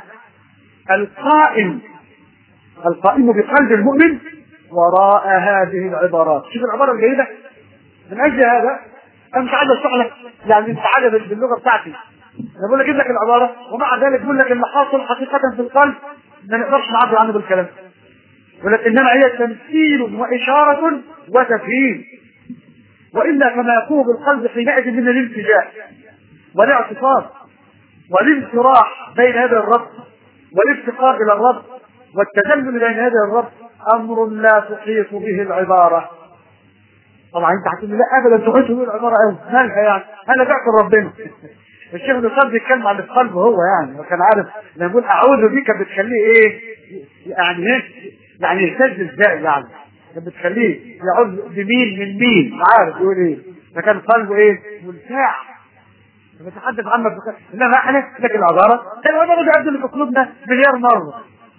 القائم القائم بقلب المؤمن وراء هذه العبارات شوف العباره الجيده من اجل هذا انا مش عايز اشرح لك يعني انت عاجب باللغه بتاعتي انا بقول لك اجيب لك العباره ومع ذلك بقول لك اللي حاصل حقيقه في القلب ما نقدرش نعبر عنه بالكلام ولكن انما هي تمثيل واشاره وتفهيم والا كما يقوم بالقلب حينئذ من الالتجاء والاعتصام والانشراح بين يدي الرب والافتقار الى الرب والتذلل بين يدي الرب امر لا تحيط به العباره طبعا انت هتقول لا ابدا تحيط به العباره قوي مالها يعني انا بعت ربنا الشيخ ابن القيم بيتكلم عن القلب هو يعني وكان عارف لما يقول اعوذ بك بتخليه ايه يعني ايه يعني يهتز ازاي يعني بتخليه يعوذ بمين من مين عارف يقول ايه فكان قلبه ايه منفاع بتحدث عنه بك... انما احنا لك العباره العباره دي عندنا في قلوبنا مليار مره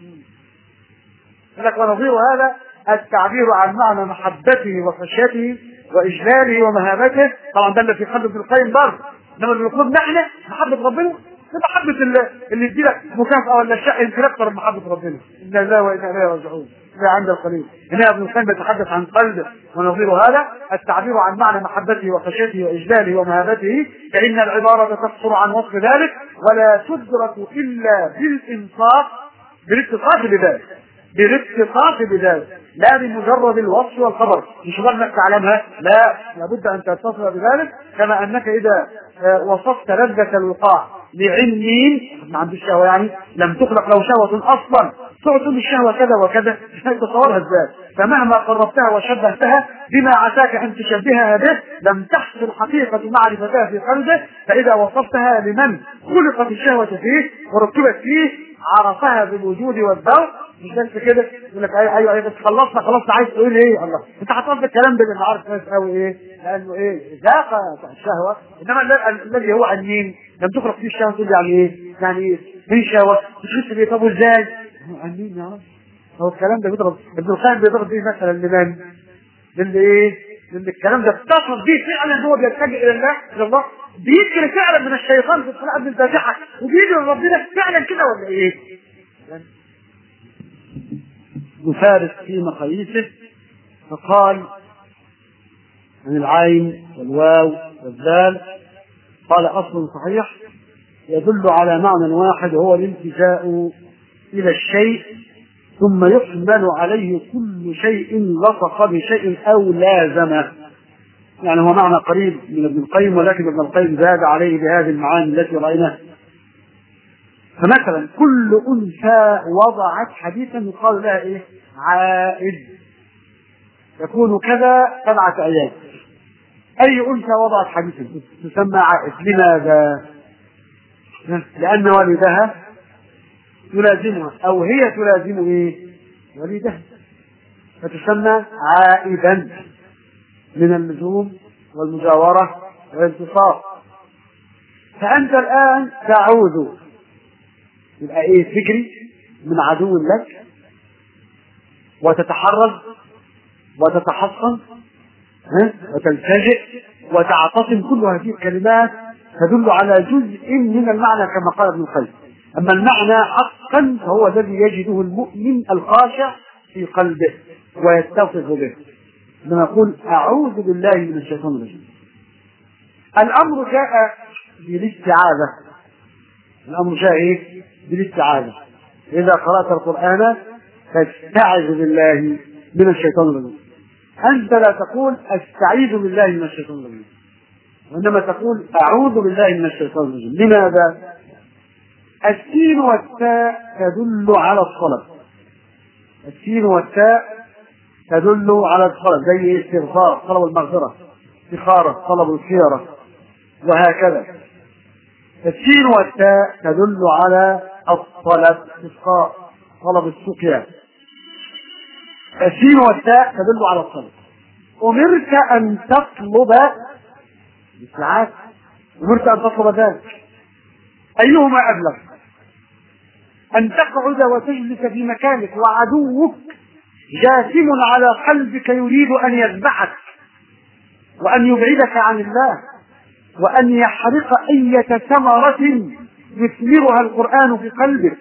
لك ونظير هذا التعبير عن معنى محبته وخشيته واجلاله ومهابته طبعا ده اللي في قلب ابن القيم برضه انما اللي في قلوبنا احنا محبه ربنا محبة اللي, اللي يدي لك مكافأة ولا شيء يمكن أكثر من محبة ربنا إنا لله وإنا إليه راجعون إلى عند القليل هنا ابن القيم يتحدث عن قلبه ونظير هذا التعبير عن معنى محبته وخشيته وإجلاله ومهابته فإن العبارة تقصر عن وصف ذلك ولا تدرك إلا بالإنصاف بالاتصاف بذلك بالاتصاف بذلك لا بمجرد الوصف والخبر مش انك تعلمها لا لابد ان تتصف بذلك كما انك اذا وصفت لذة الوقاع لعلمين ما عندوش شهوة يعني لم تخلق له شهوة اصلا تقعد تقول الشهوة كذا وكذا مش تصورها ازاي فمهما قربتها وشبهتها بما عساك ان تشبهها به لم تحصل حقيقة معرفتها في قلبه فاذا وصفتها لمن خلقت الشهوة فيه وركبت فيه عرفها بالوجود والذوق مش بس كده يقول لك ايوه ايوه ايوه بس خلصنا خلصنا عايز تقول ايه الله انت هتقول الكلام ده اللي عارف كويس قوي ايه لانه ايه ذاق الشهوه انما الذي هو عن مين لم تخرج فيه الشهوه تقول يعني ايه يعني ايه في شهوه تحس بيه طب ازاي عن مين يا رب هو الكلام ده بيضرب ابن القيم بيضرب بيه مثلا لمن للي ايه لان الكلام ده اتصل بيه فعلا هو بيتجه الى الله الى الله بيجري فعلا من الشيطان في الصلاه قبل الفاتحه وبيجري لربنا فعلا كده ولا ايه؟ يفارس في مقاييسه فقال عن العين والواو والذال قال اصل صحيح يدل على معنى واحد وهو الالتجاء الى الشيء ثم يحمل عليه كل شيء لصق بشيء او لازمه يعني هو معنى قريب من ابن القيم ولكن ابن القيم زاد عليه بهذه المعاني التي رايناها فمثلا كل انثى وضعت حديثا يقال لها ايه عائد يكون كذا سبعة ايام اي انثى وضعت حديثا تسمى عائد لماذا لان والدها تلازمها او هي تلازم ايه والدها فتسمى عائدا من اللزوم والمجاورة والالتصاق فأنت الآن تعود يبقى إيه فكري من عدو لك وتتحرز وتتحصن وتلتجئ وتعتصم كل هذه الكلمات تدل على جزء من المعنى كما قال ابن القيم أما المعنى حقا فهو الذي يجده المؤمن الخاشع في قلبه ويتصف به عندما يقول أعوذ بالله من الشيطان الرجيم الأمر جاء بالاستعاذة الأمر جاء إيه؟ بالاستعاذة إذا قرأت القرآن فاستعذ بالله من الشيطان الرجيم أنت لا تقول أستعيذ بالله من الشيطان الرجيم وإنما تقول أعوذ بالله من الشيطان الرجيم لماذا؟ السين والتاء تدل على الطلب السين والتاء تدل على الطلب زي استغفار طلب المغفرة استخارة طلب الخيرة وهكذا السين والتاء تدل على الطلب استسقاء طلب السقيا السين والتاء تدل على الطلب أمرت أن تطلب بالساعات أمرت أن تطلب ذلك أيهما أبلغ أن تقعد وتجلس في مكانك وعدوك جاثم على قلبك يريد أن يذبحك وأن يبعدك عن الله وأن يحرق أية ثمرة يثمرها القرآن في قلبك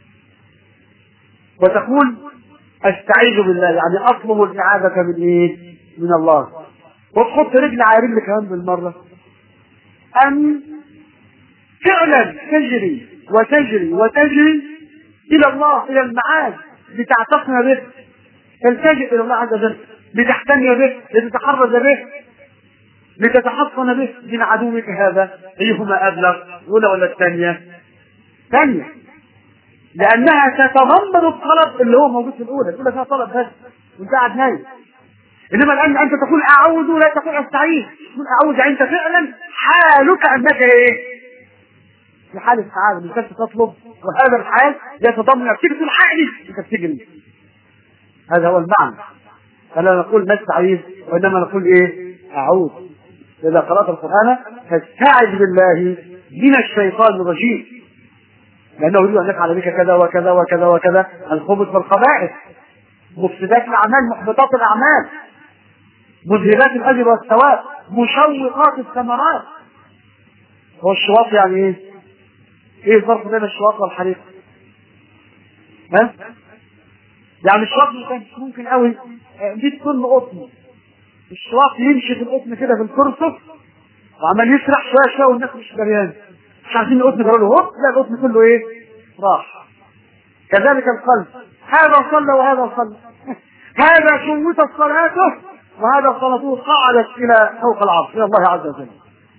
وتقول استعيذ بالله يعني اطلب الاعاذه من ايه؟ من الله وتحط رجل على رجل كمان بالمره ان فعلا تجري وتجري وتجري الى الله الى المعاد لتعتصم به تلتجئ الى الله عز وجل لتحتمي به لتتحرز به لتتحصن به من عدوك هذا ايهما ابلغ الاولى ولا الثانيه؟ ثانيه لانها تتضمن الطلب اللي هو موجود في الاولى الاولى فيها طلب بس وانت قاعد نايم انما الان انت تقول اعوذ لا تقول استعيذ تقول اعوذ يعني انت فعلا حالك انك ايه في حال السعاده انك تطلب وهذا الحال يتضمن تيجي تقول حالي انت بتجري هذا هو المعنى فلا نقول نستعيذ وانما نقول ايه اعوذ اذا قرات القران فاستعذ بالله من الشيطان الرجيم لانه يريد ان يفعل بك كذا وكذا وكذا وكذا الخبث والخبائث مفسدات الاعمال محبطات الاعمال مذهبات الاجر والثواب مشوقات الثمرات هو الشواط يعني ايه؟ ايه الفرق بين الشواط والحريق؟ ها؟ يعني الشواط ممكن ممكن قوي 100 طن قطن الشواط يمشي في القطن كده في الكرسف وعمال يسرح شويه شويه والناس مش دريان مش عارفين القطن قالوا له هوب لا القطن كله ايه؟ راح كذلك القلب هذا صلى وهذا صلى هذا شوت صلاته وهذا صلاته قعدت الى فوق العرش الى الله عز وجل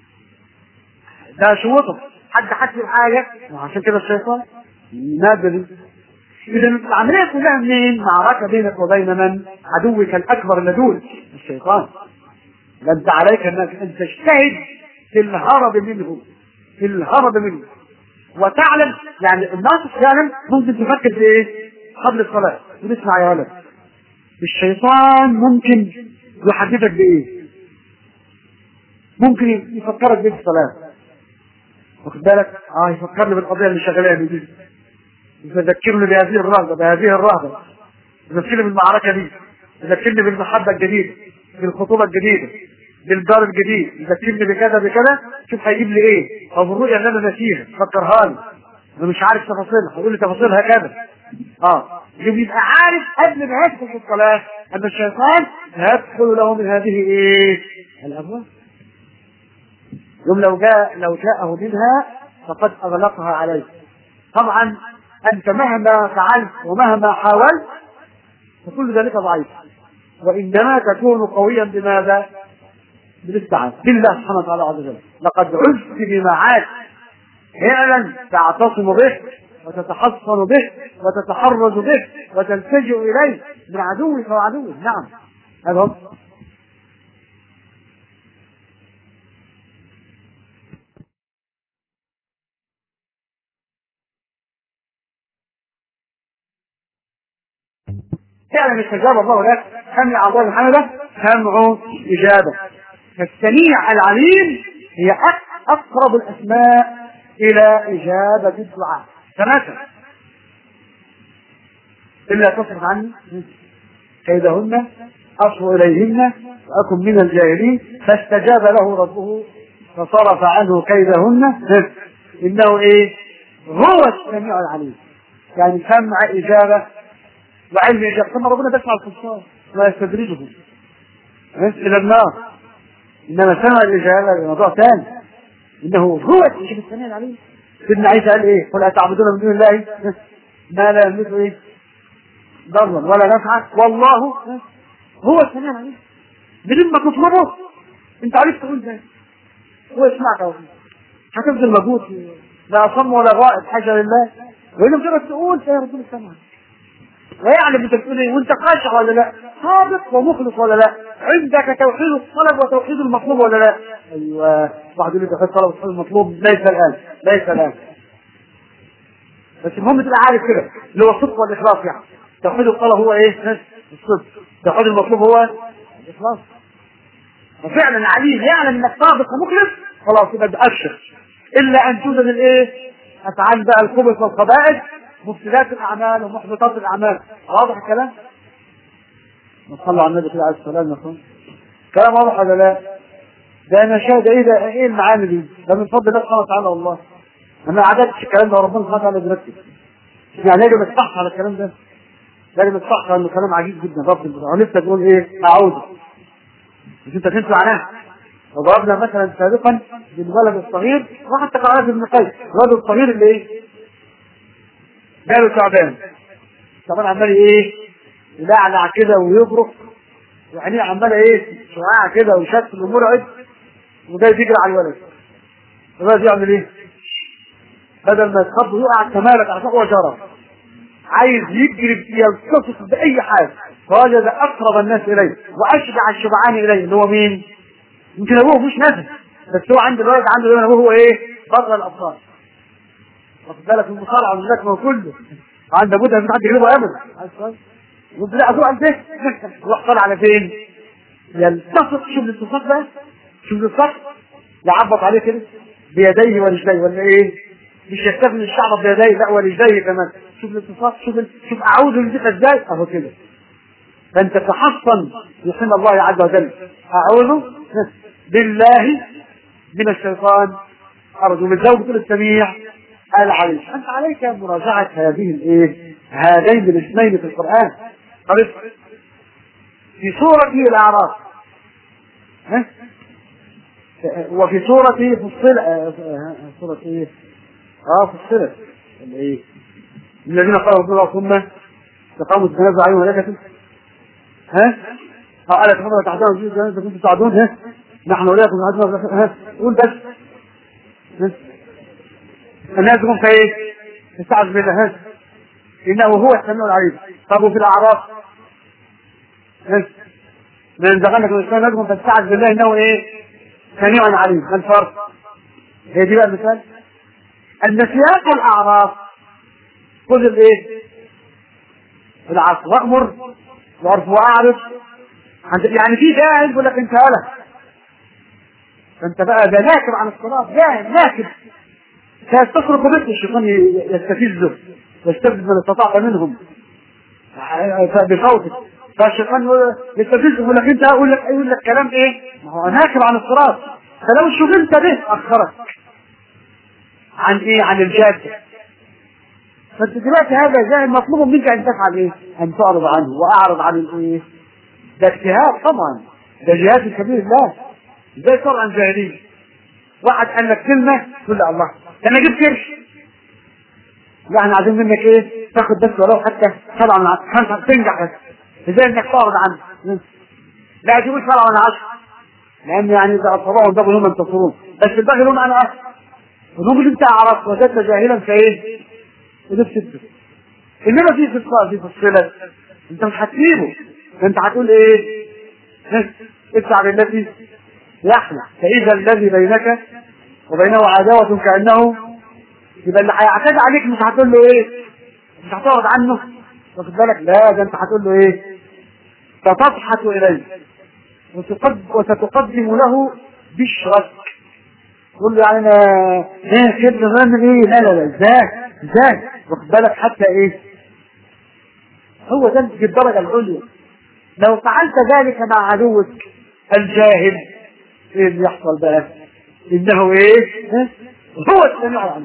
ده شوته حد حكي حاجه وعشان كده الشيطان نادر اذا العمليه كلها منين؟ معركه بينك وبين من؟ عدوك الاكبر اللدود الشيطان ده انت عليك انك ان تجتهد في الهرب منه في الهرب منه وتعلم يعني الناس فعلا ممكن تفكر في ايه؟ قبل الصلاه ونسمع يا ولد الشيطان ممكن يحددك بايه؟ ممكن يفكرك بايه في الصلاه واخد بالك؟ اه يفكرني بالقضيه اللي شغالها دي يذكرني بهذه الرهبه بهذه الرهبه يذكرني بالمعركه دي يذكرني بالمحبه الجديده بالخطوبه الجديده بالدار الجديد يذكرني بكذا بكذا شوف هيجيب لي ايه او بالرؤيه اللي انا ناسيها فكرها لي انا مش عارف تفاصيلها هيقول لي تفاصيلها كذا اه يبقى عارف قبل ما يدخل في الصلاه ان الشيطان يدخل له من هذه ايه الابواب يوم لو جاء لو جاءه منها فقد اغلقها عليه طبعا انت مهما فعلت ومهما حاولت فكل ذلك ضعيف وانما تكون قويا بماذا؟ بالاستعانة بالله سبحانه وتعالى عز وجل لقد عزت بمعاد فعلا تعتصم به وتتحصن به وتتحرز به وتلتجئ اليه من عدوك وعدوك نعم هذا هو فعلا استجاب الله لك سمع الله محمد سمع اجابه فالسميع العليم هي اقرب الاسماء الى اجابه الدعاء ثلاثه الا تصرف عني كيدهن اصر اليهن واكن من الجاهلين فاستجاب له ربه فصرف عنه كيدهن انه ايه هو السميع العليم يعني سمع اجابه وعلم اجابه ثم ربنا بيسمع الكفار ويستدرجهم الى النار انما سمع الاجابه موضوع ثاني انه هو شوف السميع العليم سيدنا عيسى قال ايه قل اتعبدون من دون الله ما لا يملك ايه ضرا ولا نفعا والله هو السميع العليم بدون ما تطلبه انت عرفت تقول ده هو يسمعك اهو هتبذل مجهود لا اصم ولا غائب حاجه لله وإن مجرد تقول فيا ربنا سمع ويعلم انت بتقول ايه وانت خاشع ولا لا صادق ومخلص ولا لا عندك توحيد الطلب وتوحيد المطلوب ولا لا ايوه واحد يقول لي توحيد الطلب وتوحيد المطلوب ليس الان ليس الان بس المهم تبقى عارف كده اللي هو الصدق والاخلاص يعني توحيد الطلب هو ايه الصدق توحيد المطلوب هو الاخلاص وفعلا عليم يعلم انك صادق ومخلص خلاص يبقى ابشر الا ان توجد الايه افعال بقى الخبث والخبائث مفسدات الاعمال ومحبطات الاعمال واضح الكلام نصلي على النبي كده عليه السلام يا اخوان كلام واضح ولا لا ده انا شاهد ايه ده ايه المعاني دي ده من فضل الله سبحانه وتعالى والله انا ما عدتش الكلام ده وربنا سبحانه وتعالى بيركز يعني لازم اصحح على الكلام ده لازم اصحح انه كلام عجيب جدا رب ولسه تقول ايه اعوذ مش انت فهمت معناها وضربنا مثلا سابقا بالولد الصغير وحتى قرأت ابن قيس الولد الصغير اللي ايه جاله تعبان طبعا عمال ايه يلعلع كده ويبرق وعينيه عماله ايه شعاع كده وشكل ومرعب وده يجري على الولد الولد يعمل ايه؟ بدل ما يتخض ويقع كمالك على فوق وجرى عايز يجري يلتصق باي حاجه فوجد اقرب الناس اليه واشجع الشبعان اليه اللي هو مين؟ يمكن ابوه مش نفس بس هو عند الولد عنده دايما ابوه هو ايه؟ بره الابصار واخد بالك المصارعه والملاكمه وكله عند ابوه ده مفيش حد يجيبه ابدا يقول لا ابوه قال ده روح طالع على فين؟ يلتصق شوف الالتصاق بقى شوف الالتصاق يعبط عليه كده بيديه ورجليه ولا ايه؟ مش يستخدم الشعب بيديه لا ورجليه كمان شوف الالتصاق شوف ال... شوف اعوذ بالله ازاي اهو كده فانت تحصن بحمى الله عز وجل اعوذ بالله من الشيطان ارجو من زوجة السميع العليم انت عليك مراجعة هذه الايه هذين الاسمين في القرآن قريب في سورة الاعراف ها وفي سورة فصل سورة ايه اه فصلت الايه الذين قالوا ربنا ثم استقاموا تتنازع عليهم ملائكة ها اه قالت ربنا تحتهم في جهنم كنتم تساعدون ها نحن ولاكم ها قول بس ها الناس تقوم في ايه؟ تستعذ بالله ها انه هو السميع العليم طب وفي الاعراف ها من ينزغنك من الشيطان نزغ فاستعذ بالله انه ايه؟ سميع عليم ما الفرق؟ هي دي بقى المثال ان سياق الاعراف خذ الايه؟ العصر وامر وعرف واعرف يعني في جاهل يقول لك انت هلك فانت بقى ده ناكب عن الصلاه جاهل ناكب سيستخرج بك الشيطان يستفزه ويستفز من استطاع منهم بصوتك فالشيطان يستفزه يقول لك انت اقول لك يقول لك كلام ايه؟ ما هو ناكب عن الصراط فلو شغلت به اخرك عن ايه؟ عن الجاده فانت دلوقتي هذا جاهل مطلوب منك ان تفعل ايه؟ ان تعرض عنه واعرض عن الايه؟ ده اجتهاد طبعا ده جهاد في سبيل الله ازاي صار عن جاهليه واحد قال لك كلمه تقول له الله ده انا جبت كرش يعني عايزين منك ايه تاخد بس ولو حتى طبعا خمسه تنجح بس ازاي انك تعرض عنه لا تقول سبعه ولا عشره لان يعني اذا اصابهم البغي هم ينتصرون بس البغي لهم انا اخر ونقول اللي انت عرفت وجدت جاهلا فايه؟ ونفس الدم انما في فصال في فصلت انت مش هتسيبه انت هتقول ايه؟ ادفع بالتي يحلى فاذا الذي بينك وبينه عداوة كأنه يبقى اللي هيعتدي عليك مش هتقول له ايه؟ مش هتقعد عنه واخد بالك؟ لا ده انت هتقول له ايه؟ ستضحك اليه وتقد وستقدم له بشرك تقول له يعني انا ايه كده نعمل ايه؟ لا لا لا ازاي؟ ازاي؟ واخد بالك حتى ايه؟ هو ده الدرجة العليا لو فعلت ذلك مع عدوك الجاهل ايه اللي يحصل بقى؟ انه ايه؟ هو السميع العليم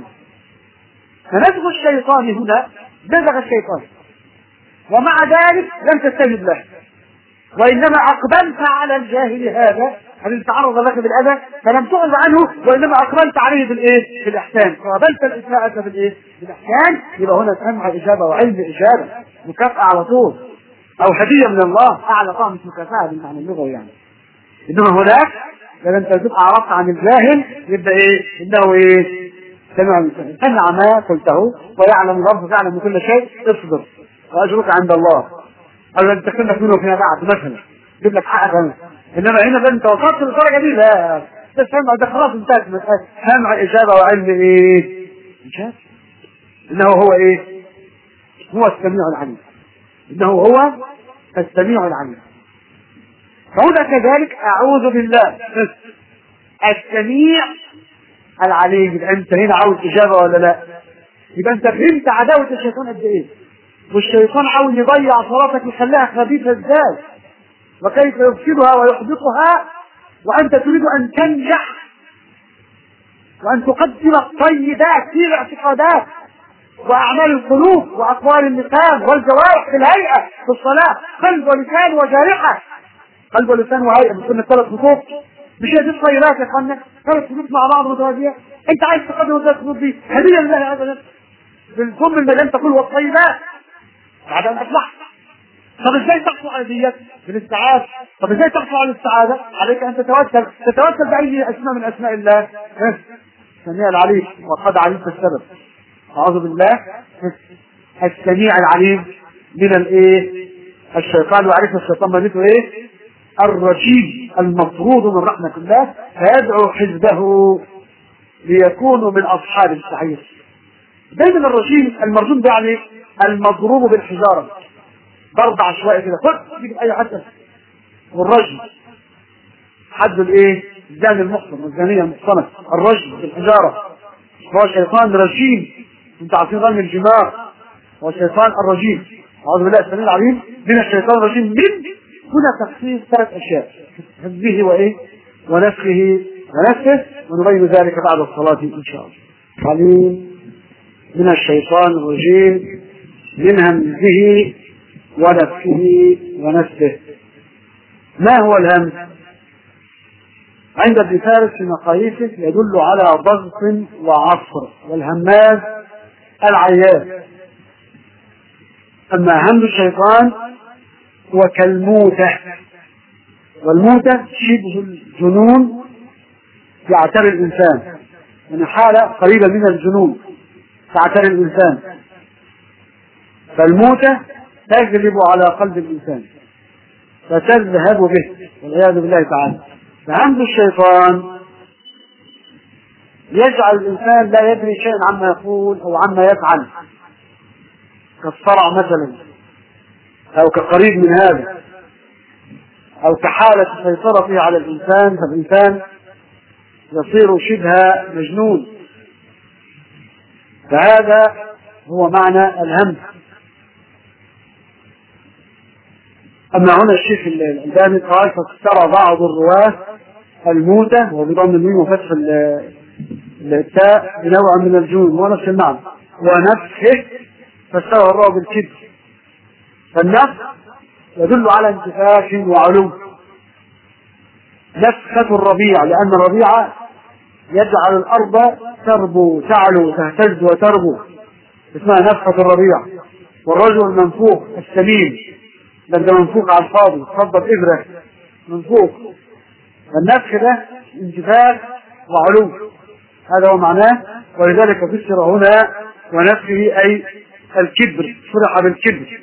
فنزغ الشيطان هنا نزغ الشيطان ومع ذلك لم تستجب له وإنما أقبلت على الجاهل هذا الذي تعرض لك بالأذى فلم تعرض عنه وإنما أقبلت عليه بالإيه؟ بالإحسان فقبلت الإساءة بالإيه؟ بالإحسان يبقى هنا سمع إجابة وعلم إجابة مكافأة على طول أو هدية من الله أعلى طعم مش مكافأة بالمعنى اللغوي يعني إنما هناك لما أنت تبقى عرفت عن الجاهل يبقى إيه؟ إنه إيه؟ سمع سمع ما قلته ويعلم الرب يعلم كل شيء اصبر وأجرك عند الله أو لن تكلف منه فيما بعد مثلا يجيب لك حقك أنا انما هنا بقى انت وصلت للدرجه دي لا ده سمع ده خلاص انتهت المساله سمع اجابه وعلم ايه؟ اجابه انه هو ايه؟ هو السميع العليم انه هو السميع العليم فهنا كذلك اعوذ بالله السميع العليم يبقى انت هنا عاوز اجابه ولا لا؟ يبقى انت فهمت عداوه الشيطان قد ايه؟ والشيطان عاوز يضيع صلاتك ويخليها خبيثه ازاي؟ وكيف يفسدها ويحبطها وأنت تريد أن تنجح وأن تقدم الطيبات في الاعتقادات وأعمال القلوب وأقوال اللسان والجوارح في الهيئة في الصلاة قلب ولسان وجارحة قلب ولسان وهيئة مش كنا ثلاث خطوط مش هي دي الخيرات يا اخوانا ثلاث خطوط مع بعض متوازية أنت عايز تقدم الثلاث خطوط دي هدية لله هذا بالضم المجال تقول والطيبات بعد أن أصلحت طب ازاي تحصل على ديت؟ بالاستعاذة طب ازاي تحصل على الاستعاذة؟ عليك ان تتوكل تتوكل باي اسماء من اسماء الله السميع العليم وقد علمت السبب اعوذ بالله السميع العليم من الايه؟ الشيطان وعرف الشيطان مدته ايه؟ الرجيم المطرود من رحمة الله فيدعو حزبه ليكونوا من أصحاب السعير دايما الرجيم المرجوم ده يعني المضروب بالحجارة ضرب عشوائي كده خد تجيب اي حد والرجل حد الايه الزاني المحصن والزانيه المحصنه الرجل بالحجاره هو شيطان رجيم انت عارفين رمي الجمار هو شيطان الرجيم اعوذ بالله السميع العليم من الشيطان الرجيم من هنا تخصيص ثلاث اشياء حفظه وايه ونفخه ونفسه ونبين ذلك بعد الصلاه ان شاء الله عليم من الشيطان الرجيم من همزه ونفسه ونفسه ما هو الهمز عند ابن فارس في مقاييسه يدل على ضغط وعصر والهماز العياذ أما همز الشيطان هو كالموتة والموتة شبه الجنون يعتري الإنسان يعني حالة قريبة من الجنون تعتري الإنسان فالموتة تغلب على قلب الإنسان فتذهب به والعياذ بالله تعالى فهمز الشيطان يجعل الإنسان لا يدري شيئا عما يقول أو عما يفعل كالصرع مثلا أو كقريب من هذا أو كحالة سيطرته على الإنسان فالإنسان يصير شبه مجنون فهذا هو معنى الهمز أما هنا الشيخ الألباني قال فاختار بعض الرواة الموتة وبضم الميم وفتح التاء بنوع من الجنون هو نفس المعنى ونفخه فاستوى الراء بالكبر فالنفخ يدل على انتفاخ وعلو نفخة الربيع لأن الربيع يجعل الأرض تربو تعلو تهتز وتربو اسمها نفخة الربيع والرجل المنفوخ السمين ده ده منفوخ على الفاضي تفضل إبرة منفوخ النفخ ده انتفاخ وعلو هذا هو معناه ولذلك فسر هنا ونفخه أي الكبر فرح بالكبر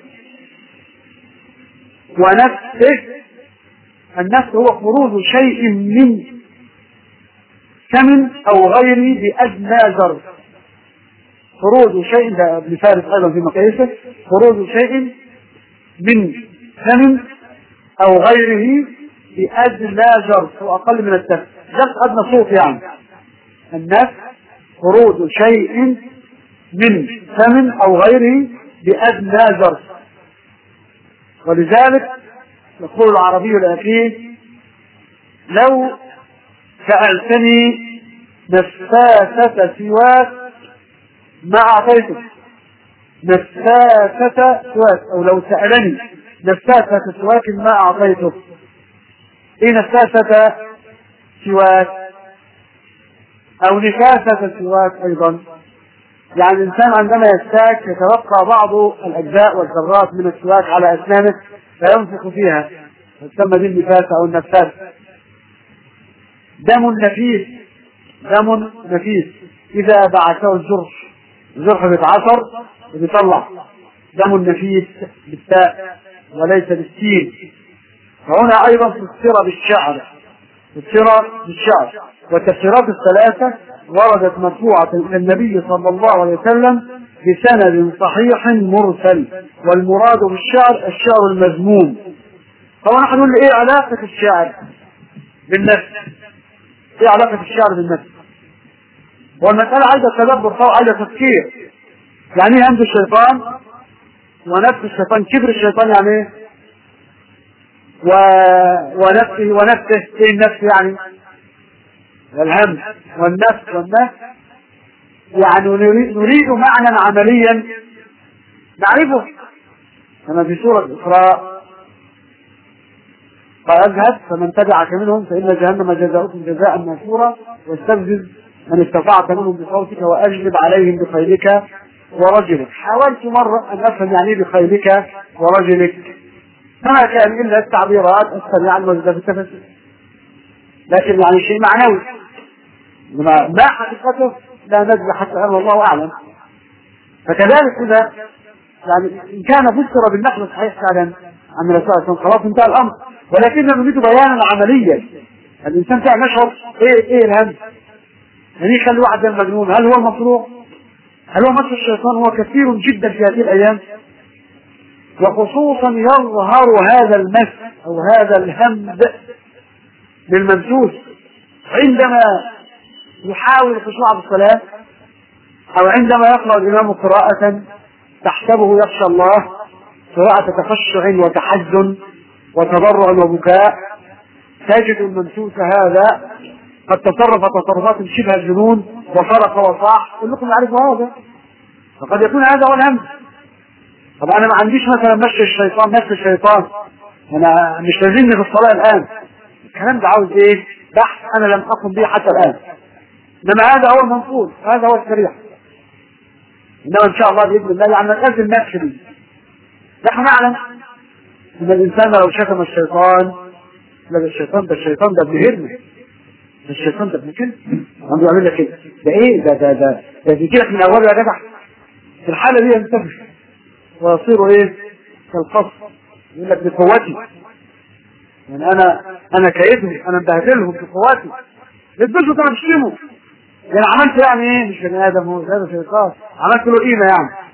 ونفخه النفخ هو خروج شيء من ثمن أو غيره بأدنى ظرف خروج شيء ده ابن فارس أيضا في مقاييسه خروج شيء من ثمن أو غيره بأدنى جرس وأقل من الثمن جرس أدنى صوت يعني النفس خروج شيء من ثمن أو غيره بأدنى جرس ولذلك يقول العربي الأخير لو سألتني نفاسة سواك ما أعطيتك نفاسة سواك أو لو سألني نفاسة سواك ما أعطيته إيه نفاسة سواك أو نفاسة سواك أيضا يعني الإنسان عندما يستاك يتبقى بعض الأجزاء والذرات من السواك على أسنانه فينفخ فيها تسمى دي النفاسة أو النفاسة دم نفيس دم نفيس إذا بعثه الجرح الجرح بيتعصر وبيطلع دم نفيس بالتاء وليس بالسين وهنا أيضا فسر بالشعر فسر بالشعر والتفسيرات الثلاثة وردت مرفوعة إلى النبي صلى الله عليه وسلم بسند صحيح مرسل والمراد بالشعر الشعر المذموم طبعا نحن نقول ايه علاقة الشعر بالنفس ايه علاقة الشعر بالنفس والمسألة عايزة تدبر طبعا عايزة تفكير يعني ايه همز الشيطان ونفس الشيطان كبر الشيطان يعني ايه و... ونفسه ونفسه ايه النفس يعني والهم والنفس والنفس يعني نريد, نريد معنى عمليا نعرفه كما في سورة الإسراء فاذهب فمن تبعك منهم فإن جهنم جزاؤكم جزاء مشورا واستفزز من استطعت منهم بصوتك وأجلب عليهم بخيلك ورجلك حاولت مرة أن أفهم يعني بخيلك ورجلك فما كان إلا التعبيرات السريعة الموجودة في التفسير لكن يعني شيء معنوي ما حقيقته لا ندري حتى الآن والله أعلم فكذلك إذا يعني إن كان فسر بالنحو الصحيح فعلا عن الرسول صلى الله عليه وسلم خلاص انتهى الأمر ولكننا نريد بيانا عمليا الإنسان فعلا يشعر إيه إيه الهم يعني يخلي واحد مجنون هل هو مفروع هل هو مس الشيطان هو كثير جدا في هذه الأيام وخصوصا يظهر هذا المس أو هذا الهم للممسوس عندما يحاول الخشوع بالصلاة أو عندما يقرأ الإمام قراءة تحسبه يخشى الله قراءة تخشع وتحزن وتضرع وبكاء تجد الممسوس هذا قد تصرف تصرفات شبه الجنون وصرخ وصاح كلكم يعرفوا هذا فقد يكون هذا هو الهم طب انا ما عنديش مثلا مشي الشيطان نفس الشيطان انا مش لازمني في الصلاه الان الكلام ده عاوز ايه بحث انا لم اقم به حتى الان انما هذا هو المنقول هذا هو السريع انما ان شاء الله باذن الله يعني لازم نقفل نحن نعلم ان الانسان لو شتم الشيطان لا الشيطان ده الشيطان ده ابن ده الشيطان ده ابن كلب عنده يعمل لك كده ده ايه ده ده ده ده بيجي لك من اوله يا جدع في الحاله دي ينتفش ويصير ايه كالقصر يقول لك بقوتي يعني انا انا كيدهم انا مبهدلهم بقوتي بتبصوا كانوا بيشتموا يعني عملت يعني ايه مش بني ادم هو هذا شيطان عملت له قيمه يعني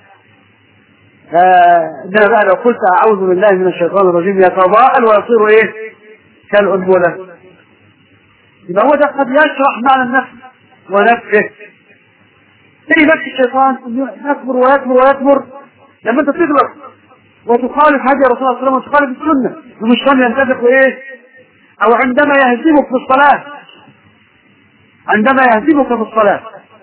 انما بقى لو قلت اعوذ بالله من الشيطان الرجيم يتضاءل ويصير ايه كالانبله يبقى هو ده قد يشرح معنى النفس ونفسه تيجي بس الشيطان يكبر ويكبر ويكبر لما انت تغلط وتخالف هدي الرسول صلى الله عليه وسلم وتخالف السنه والشيطان ينتفق ايه او عندما يهزمك في الصلاه عندما يهزمك في الصلاه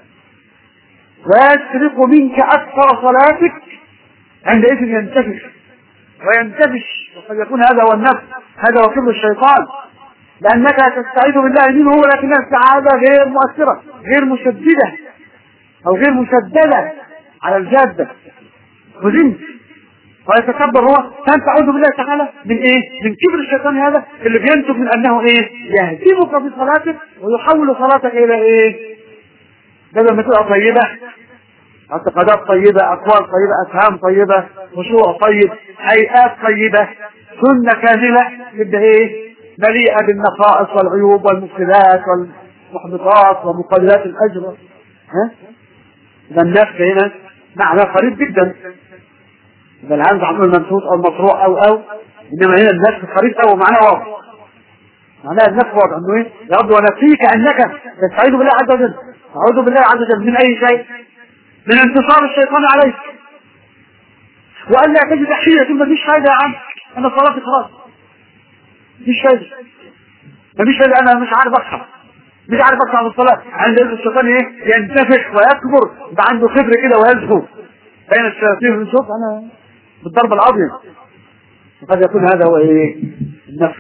ويسرق منك اكثر صلاتك عندئذ ينتفش وينتفش وقد يكون هذا هو النفس هذا هو كبر الشيطان لأنك تستعيذ بالله منه ولكنها السعادة غير مؤثرة غير مشددة أو غير مشددة على الجادة وزنت ويتكبر هو فأنت تعوذ بالله تعالى من إيه؟ من كبر الشيطان هذا اللي بينتج من أنه إيه؟ يهزمك في صلاتك ويحول صلاتك إلى إيه؟ بدل ما تبقى طيبة اعتقادات طيبة أقوال طيبة أفهام طيبة خشوع طيب هيئات طيبة سنة كاملة يبقى إيه؟ مليئة بالنقائص والعيوب والمفسدات والمحبطات ومقللات الأجر ها؟ إذا النفس هنا معنى قريب جدا إذا الهمز عمل المنصوص أو المشروع أو أو إنما هنا النفس قريب أو معناه واضح معناه النفس واضح إنه إيه؟ يا رب ونفسيك أنك تستعيذ بالله عز وجل أعوذ بالله عز وجل من أي شيء من انتصار الشيطان عليك وأن لا تجد حيلة ما فيش فايدة يا عم أنا صلاتي خلاص مفيش فايدة مفيش فايدة أنا مش عارف أصحى مش عارف أصحى من الصلاة عند الشيطان إيه ينتفخ ويكبر يبقى عنده خبر كده ويزهو بين الشياطين بنشوف أنا بالضرب الأبيض وقد يكون هذا هو ايه النفس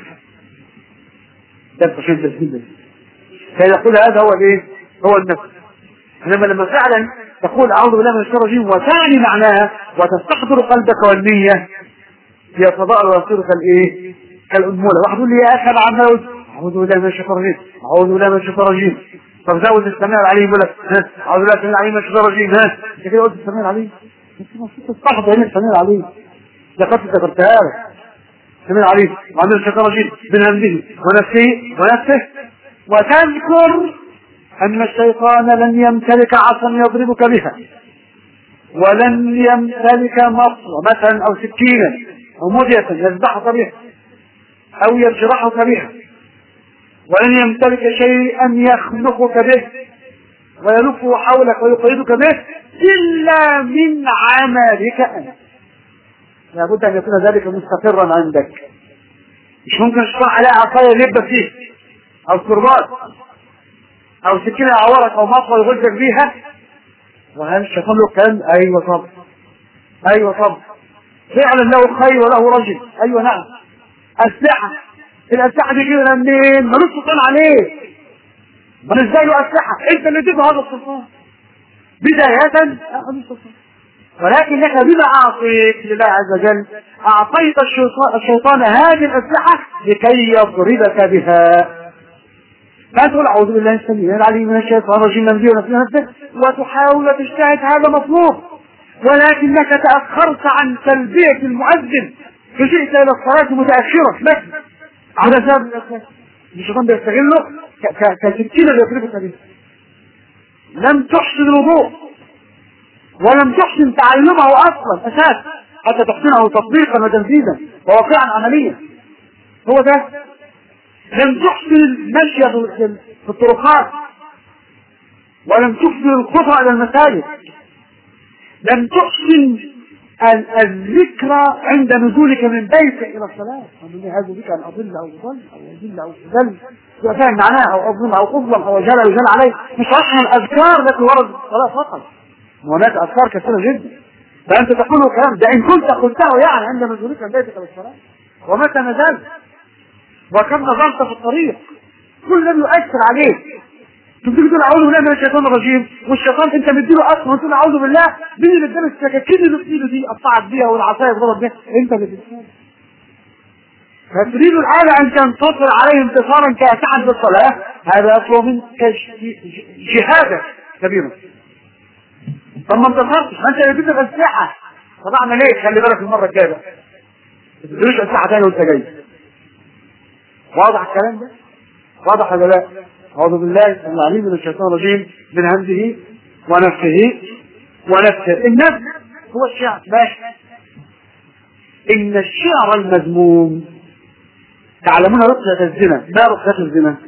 ده عشان تسجيل كان يقول هذا هو الايه هو النفس انما لما فعلا تقول اعوذ بالله من الشيطان الرجيم وتعني معناها وتستحضر قلبك والنيه يتضاءل ويصير كالايه كالانموله واحد يقول لي يا اخي انا عمال اعوذ بالله من الشيطان الرجيم اعوذ بالله من الشيطان الرجيم طب زود السميع العليم يقول لك ها اعوذ بالله السميع العليم من الشيطان الرجيم ها انت كده قلت السميع العليم انت المفروض تستحضر هنا السميع العليم ده قد ذكرتها لك السميع العليم وعند الشيطان الرجيم من همزه ونفسه ونفسه وتذكر أن الشيطان لن يمتلك عصا يضربك بها ولن يمتلك مطرمة أو سكينا أو مدية يذبحك بها أو يجرحك بها ولن يمتلك شيئا يخنقك به ويلف حولك ويقيدك به إلا من عملك أنت لابد أن يكون ذلك مستقرا عندك مش ممكن تشرح عليها عصاية يلب فيه أو كربات أو سكينة يعورك أو مطوى يغزك بيها وهل الشيطان له كلام أيوة طب أيوة طب فعلا له خير وله رجل أيوة نعم أسلحة الأسلحة دي كده منين؟ ملوش سلطان عليه من ازاي له أسلحة؟ أنت اللي اديته هذا السلطان بداية ملوش سلطان ولكنك بما أعطيت لله عز وجل أعطيت الشيطان, الشيطان هذه الأسلحة لكي يضربك بها لا تقول أعوذ بالله السميع العليم من الشيطان الرجيم من ذي ونفسه نفسه وتحاول تجتهد هذا مطلوب ولكنك تأخرت عن تلبية المؤذن فجئت إلى الصلاة متأخرا بس على سبب الأساس الشيطان بيستغله كسكينة بيضربك بها لم تحسن الوضوء ولم تحسن تعلمه اصلا اساس حتى تحسنه تطبيقا وتنفيذا وواقعا عمليا هو ده لم تحسن المشي في الطرقات ولم تحسن الخطى الى المساجد لم تحسن الذكرى عند نزولك من بيتك الى الصلاه ومن هذا بك ان اضل او اضل او اذل او اذل تبقى فاهم معناها او اظلم او اظلم او اجهل او يجهل عليه مش اصلا الاذكار التي ورد الصلاه فقط هناك أذكار كثيرة جدا فأنت تقول الكلام ده إن كنت قلته يعني عند نزولك من بيتك للصلاة ومتى نزلت وكم نظرت في الطريق كل ده يؤثر عليك تبتدي تقول اعوذ بالله من الشيطان الرجيم والشيطان انت مديله اصلا وتقول اعوذ بالله مين اللي اداله السكاكين اللي في ايده دي قطعت بيها والعصايه ضرب بيها انت اللي بتسال فتريد الآن أن تنتصر عليه انتصارا كاسعا بالصلاة هذا يطلب منك جهادا كبيرا طب ما انتصرتش ما انت جبت الاسلحه طب اعمل ايه خلي بالك المره الجايه بقى ما تديلوش اسلحه تاني وانت جاي واضح الكلام ده واضح ولا لا اعوذ بالله العليم من الشيطان الرجيم من همزه ونفسه ونفسه النفس هو الشعر ماشي ان الشعر المذموم تعلمون رقية الزنا ما رقية الزنا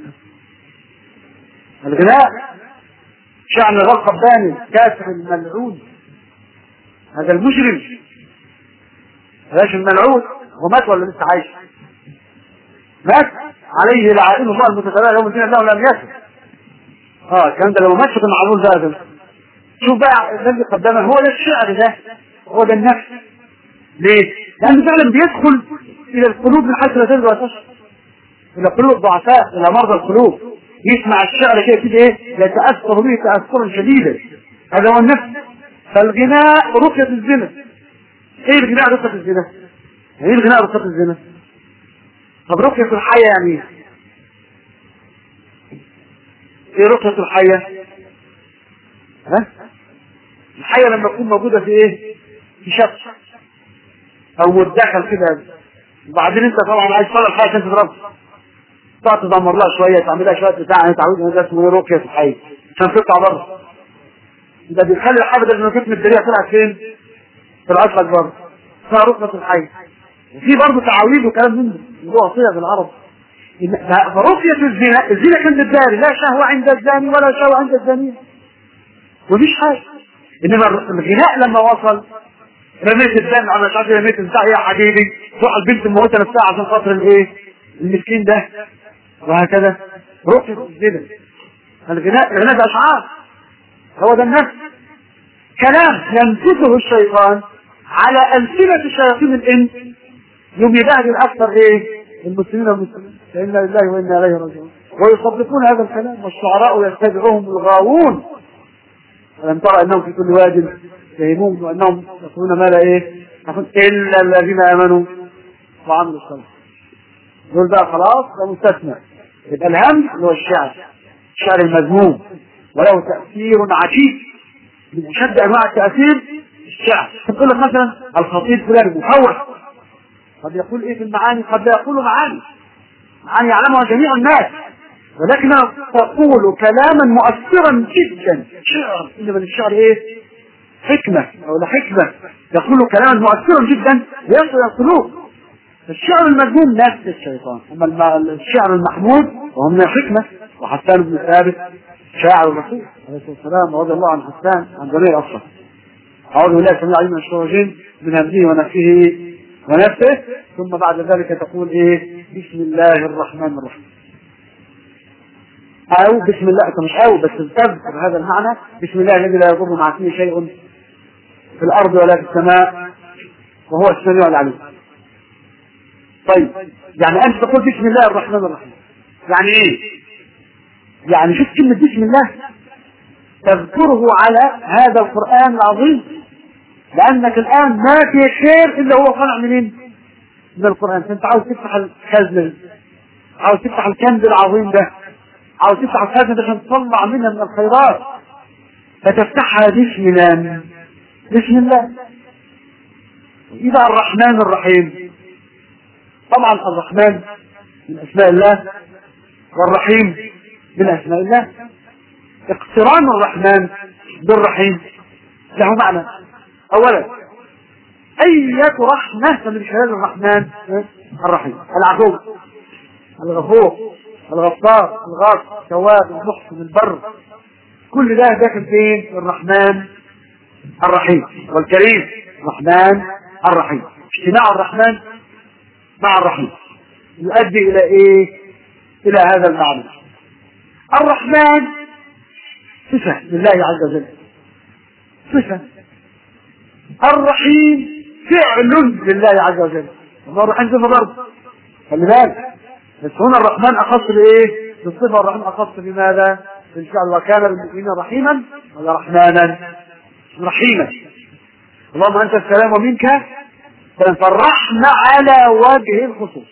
الغناء شعر نظام قباني كافر الملعون هذا المجرم هذاش الملعون هو مات ولا لسه عايش مات عليه لعائن الله المتتابعة يوم الدين الله لم يكن اه الكلام ده لو ماتش كان معلول بقى ده شوف بقى الذي قدامه هو ده الشعر ده هو ده النفس ليه؟ لأنه فعلا بيدخل إلى القلوب من حيث لا تدري ولا تشعر إلى قلوب الضعفاء إلى مرضى القلوب يسمع الشعر كده كده ايه يتأثر به تأثرا شديدا هذا هو النفس فالغناء رقية الزنا ايه الغناء رقية الزنا ايه الغناء رقية الزنا طب رقية الحية يعني ايه ايه رقية الحية ها الحية لما تكون موجودة في ايه في شخص او مدخل كده وبعدين انت طبعا عايز تطلع الحية عشان تضربها تقعد تدمر لها شويه تعمل لها شويه بتاع يعني تعود ده اسمه رقيه في الحي عشان تطلع بره ده بيخلي الحبل اللي كنت مدريها طلعت فين؟ طلعت لك بره اسمها رقيه الحي وفي برضه تعاويذ وكلام من ده موضوع صيغ بالعرب فرقية الزنا الزنا كان بالداري لا شهوة عند الزاني ولا شهوة عند الزانية مفيش حاجة انما الغناء لما وصل رميت الدم على مش عارف رميت البتاع يا حبيبي تروح البنت موتة نفسها عشان خاطر الايه المسكين ده وهكذا رقية الزنا الغناء الغناء ده اشعار هو ده النفس كلام ينفثه الشيطان على ألسنة شياطين الإنس يوم يبهدل اكثر ايه المسلمين والمسلمين فانا لله وانا اليه راجعون ويصدقون هذا الكلام والشعراء يتبعهم الغاوون ألم ترى أنهم في كل واد يهيمون وأنهم يقولون ما لا إيه يقول إلا الذين آمنوا وعملوا الصالحات دول بقى خلاص ده مستثنى يبقى الهم اللي هو الشعر الشعر المذموم وله تأثير عجيب من أشد أنواع التأثير الشعر تقول لك مثلا الخطيب فلان مفوح قد يقول إيه في المعاني قد لا يقول معاني معاني يعلمها جميع الناس ولكنها تقول كلاما مؤثرا جدا شعر انما الشعر ايه حكمة او حكمة يقول كلاما مؤثرا جدا يصل القلوب الشعر المذموم نفس الشيطان اما الشعر المحمود وهو من الحكمة وحسان بن ثابت شاعر الرسول عليه الصلاه والسلام رضي الله عن حسان عن جميع اصلا اعوذ بالله السميع العليم من الشيطان الرجيم من همزه ونفسه ونفسه ثم بعد ذلك تقول ايه بسم الله الرحمن الرحيم أو بسم الله مش أو بس تذكر هذا المعنى بسم الله الذي لا يضر مع اسمه شيء في الأرض ولا في السماء وهو السميع العليم طيب يعني أنت تقول بسم الله الرحمن الرحيم يعني إيه؟ يعني شوف كلمة بسم الله تذكره على هذا القرآن العظيم لأنك الآن ما في خير إلا هو طالع منين؟ من القرآن فأنت عاوز تفتح الخزنة عاوز تفتح الكنز العظيم ده عاوز تفتح الخزنة عشان تطلع منها من الخيرات فتفتحها بسم الله بسم الله إذا الرحمن الرحيم طبعا الرحمن من أسماء الله والرحيم من أسماء الله اقتران الرحمن بالرحيم له معنى أولا أية رحمة من خلال الرحمن الرحيم العفو الغفور الغفار الغاف التواب المحسن البر كل ده داخل فين الرحمن الرحيم والكريم الرحمن الرحيم اجتماع الرحمن مع الرحيم يؤدي الى ايه الى هذا المعنى الرحمن صفة لله عز وجل صفة الرحيم فعل لله عز وجل الله الرحيم صفة برضه خلي بالك بس هنا الرحمن اخص بايه بالصفة الرحمن اخص بماذا بالفعل وكان بالمؤمنين رحيما ولا رحمانا رحيما اللهم انت السلام ومنك فالرحمة على وجه الخصوص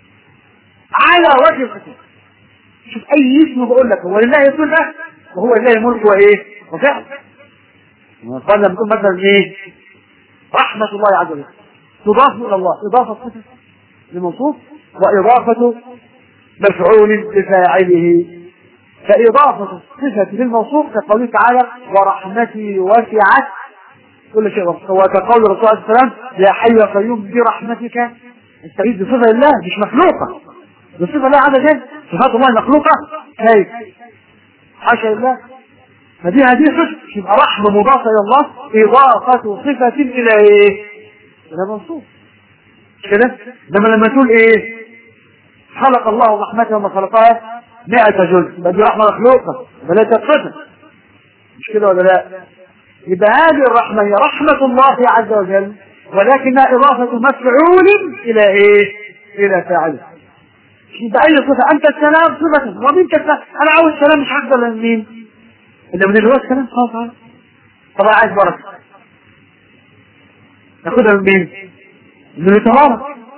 على وجه الخصوص شوف اي اسم بقول لك هو لله صفة وهو لله ملك وايه وفعل قال لما تقول مثلا ايه رحمة الله عز وجل تضاف الى الله اضافة صفة لموصوف واضافة مفعول لفاعله فإضافة الصفة للموصوف كقوله تعالى ورحمتي وسعت كل شيء وكقول الرسول عليه السلام يا حي يا قيوم برحمتك استعيذ بصفة الله مش مخلوقة بصفة الله عز وجل صفات الله مخلوقة كيف حاشا لله فدي هذه صفة يبقى رحمة مضافة إلى الله إضافة صفة إلى إيه؟ إلى موصوف مش كده؟ لما لما تقول إيه؟ خلق الله رحمته وما خلقها مئة جزء يبقى دي رحمة مخلوقة يبقى لا تقصد مش كده ولا لا؟ يبقى هذه الرحمة هي رحمة الله عز وجل ولكنها إضافة مفعول إلى إيه؟ إلى فاعله يبقى أي صفة أنت السلام صفة ومنك السلام أنا عاوز السلام مش هقدر من مين؟ إلا من اللي هو السلام خلاص خلاص طبعا عايز بركة ناخدها من مين؟ من اللي تبارك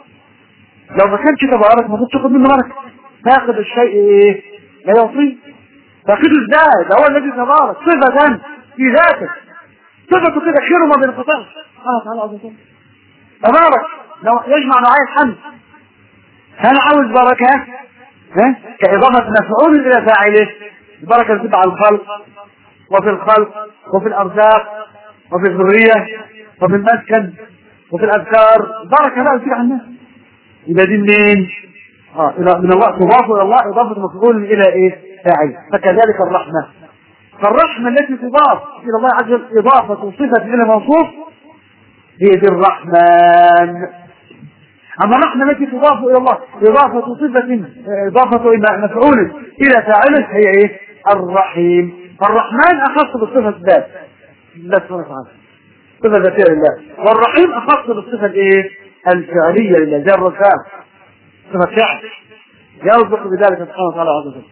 لو ما كانش تبارك المفروض تاخد منه بركة تاخد الشيء إيه؟ لا يعطيه تاخده ازاي؟ ده هو الذي تبارك صفة في ذاته صفته كده خير وما بينقطعش سبحانه وتعالى عز وجل تبارك لو يجمع نوعي الحمد هل عاوز بركة ها كإضافة مفعول إلى فاعله البركة تبقى على الخلق وفي الخلق وفي الأرزاق وفي الذرية وفي المسكن وفي الأذكار بركة لا تبقى على الناس يبقى دي منين؟ اه إلى من الله تضاف إلى الله إضافة مفعول إلى إيه؟ فاعل فكذلك الرحمة فالرحمة التي تضاف إلى الله عز وجل إضافة صفة إلى موصوف هي دي الرحمن أما الرحمة التي تضاف إلى الله إضافة صفة إضافة مفعول إلى فاعله هي إيه؟ الرحيم فالرحمن أخص بالصفة الذات الله سبحانه وتعالى صفة ذاتية لله والرحيم أخص بالصفة الإيه؟ الفعلية لله زي الرفاع صفة فعل يصدق بذلك سبحانه وتعالى عز وجل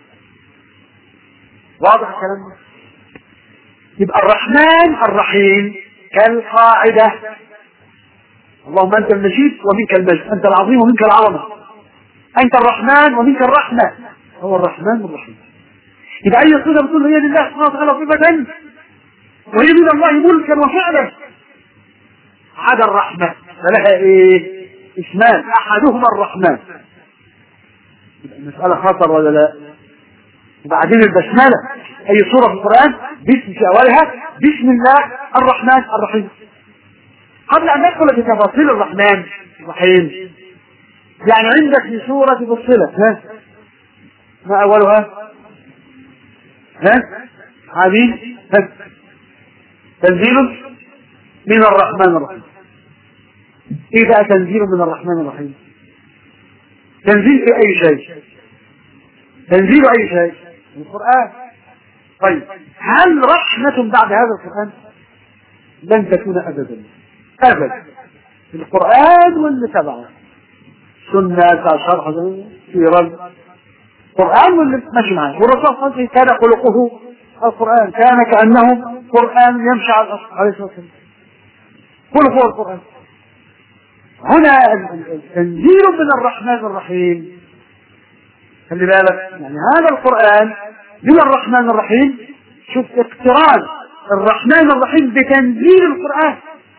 واضح الكلام ده يبقى الرحمن الرحيم كالقاعدة اللهم أنت المجيد ومنك المجد أنت العظيم ومنك العظمة أنت الرحمن ومنك الرحمة هو الرحمن الرحيم يبقى أي صفة بتقول هي لله سبحانه وتعالى صفة وهي من الله ملكا وفعلا عدا الرحمة فلها ايه اسمان احدهما الرحمن المسألة خطر ولا لا وبعدين البسملة اي سورة في القرآن باسم في اولها بسم الله الرحمن الرحيم قبل ان ندخل في تفاصيل الرحمن الرحيم يعني عندك في سورة فصلة ها ما اولها ها حبيب ها تنزيل من الرحمن الرحيم ايه بقى تنزيل من الرحمن الرحيم تنزيل في اي شيء تنزيل اي شيء القرآن طيب هل رحمة بعد هذا القرآن لن تكون ابدا ابدا في القرآن واللي تبعه سنة شرح في رد القرآن واللي ماشي معاه والرسول صلى الله عليه وسلم كان خلقه القرآن كان كأنه قرآن يمشي على الأرض عليه الصلاة والسلام كله هو القرآن هنا تنزيل من الرحمن الرحيم خلي بالك يعني هذا القرآن من الرحمن الرحيم شوف اقتران الرحمن الرحيم بتنزيل القرآن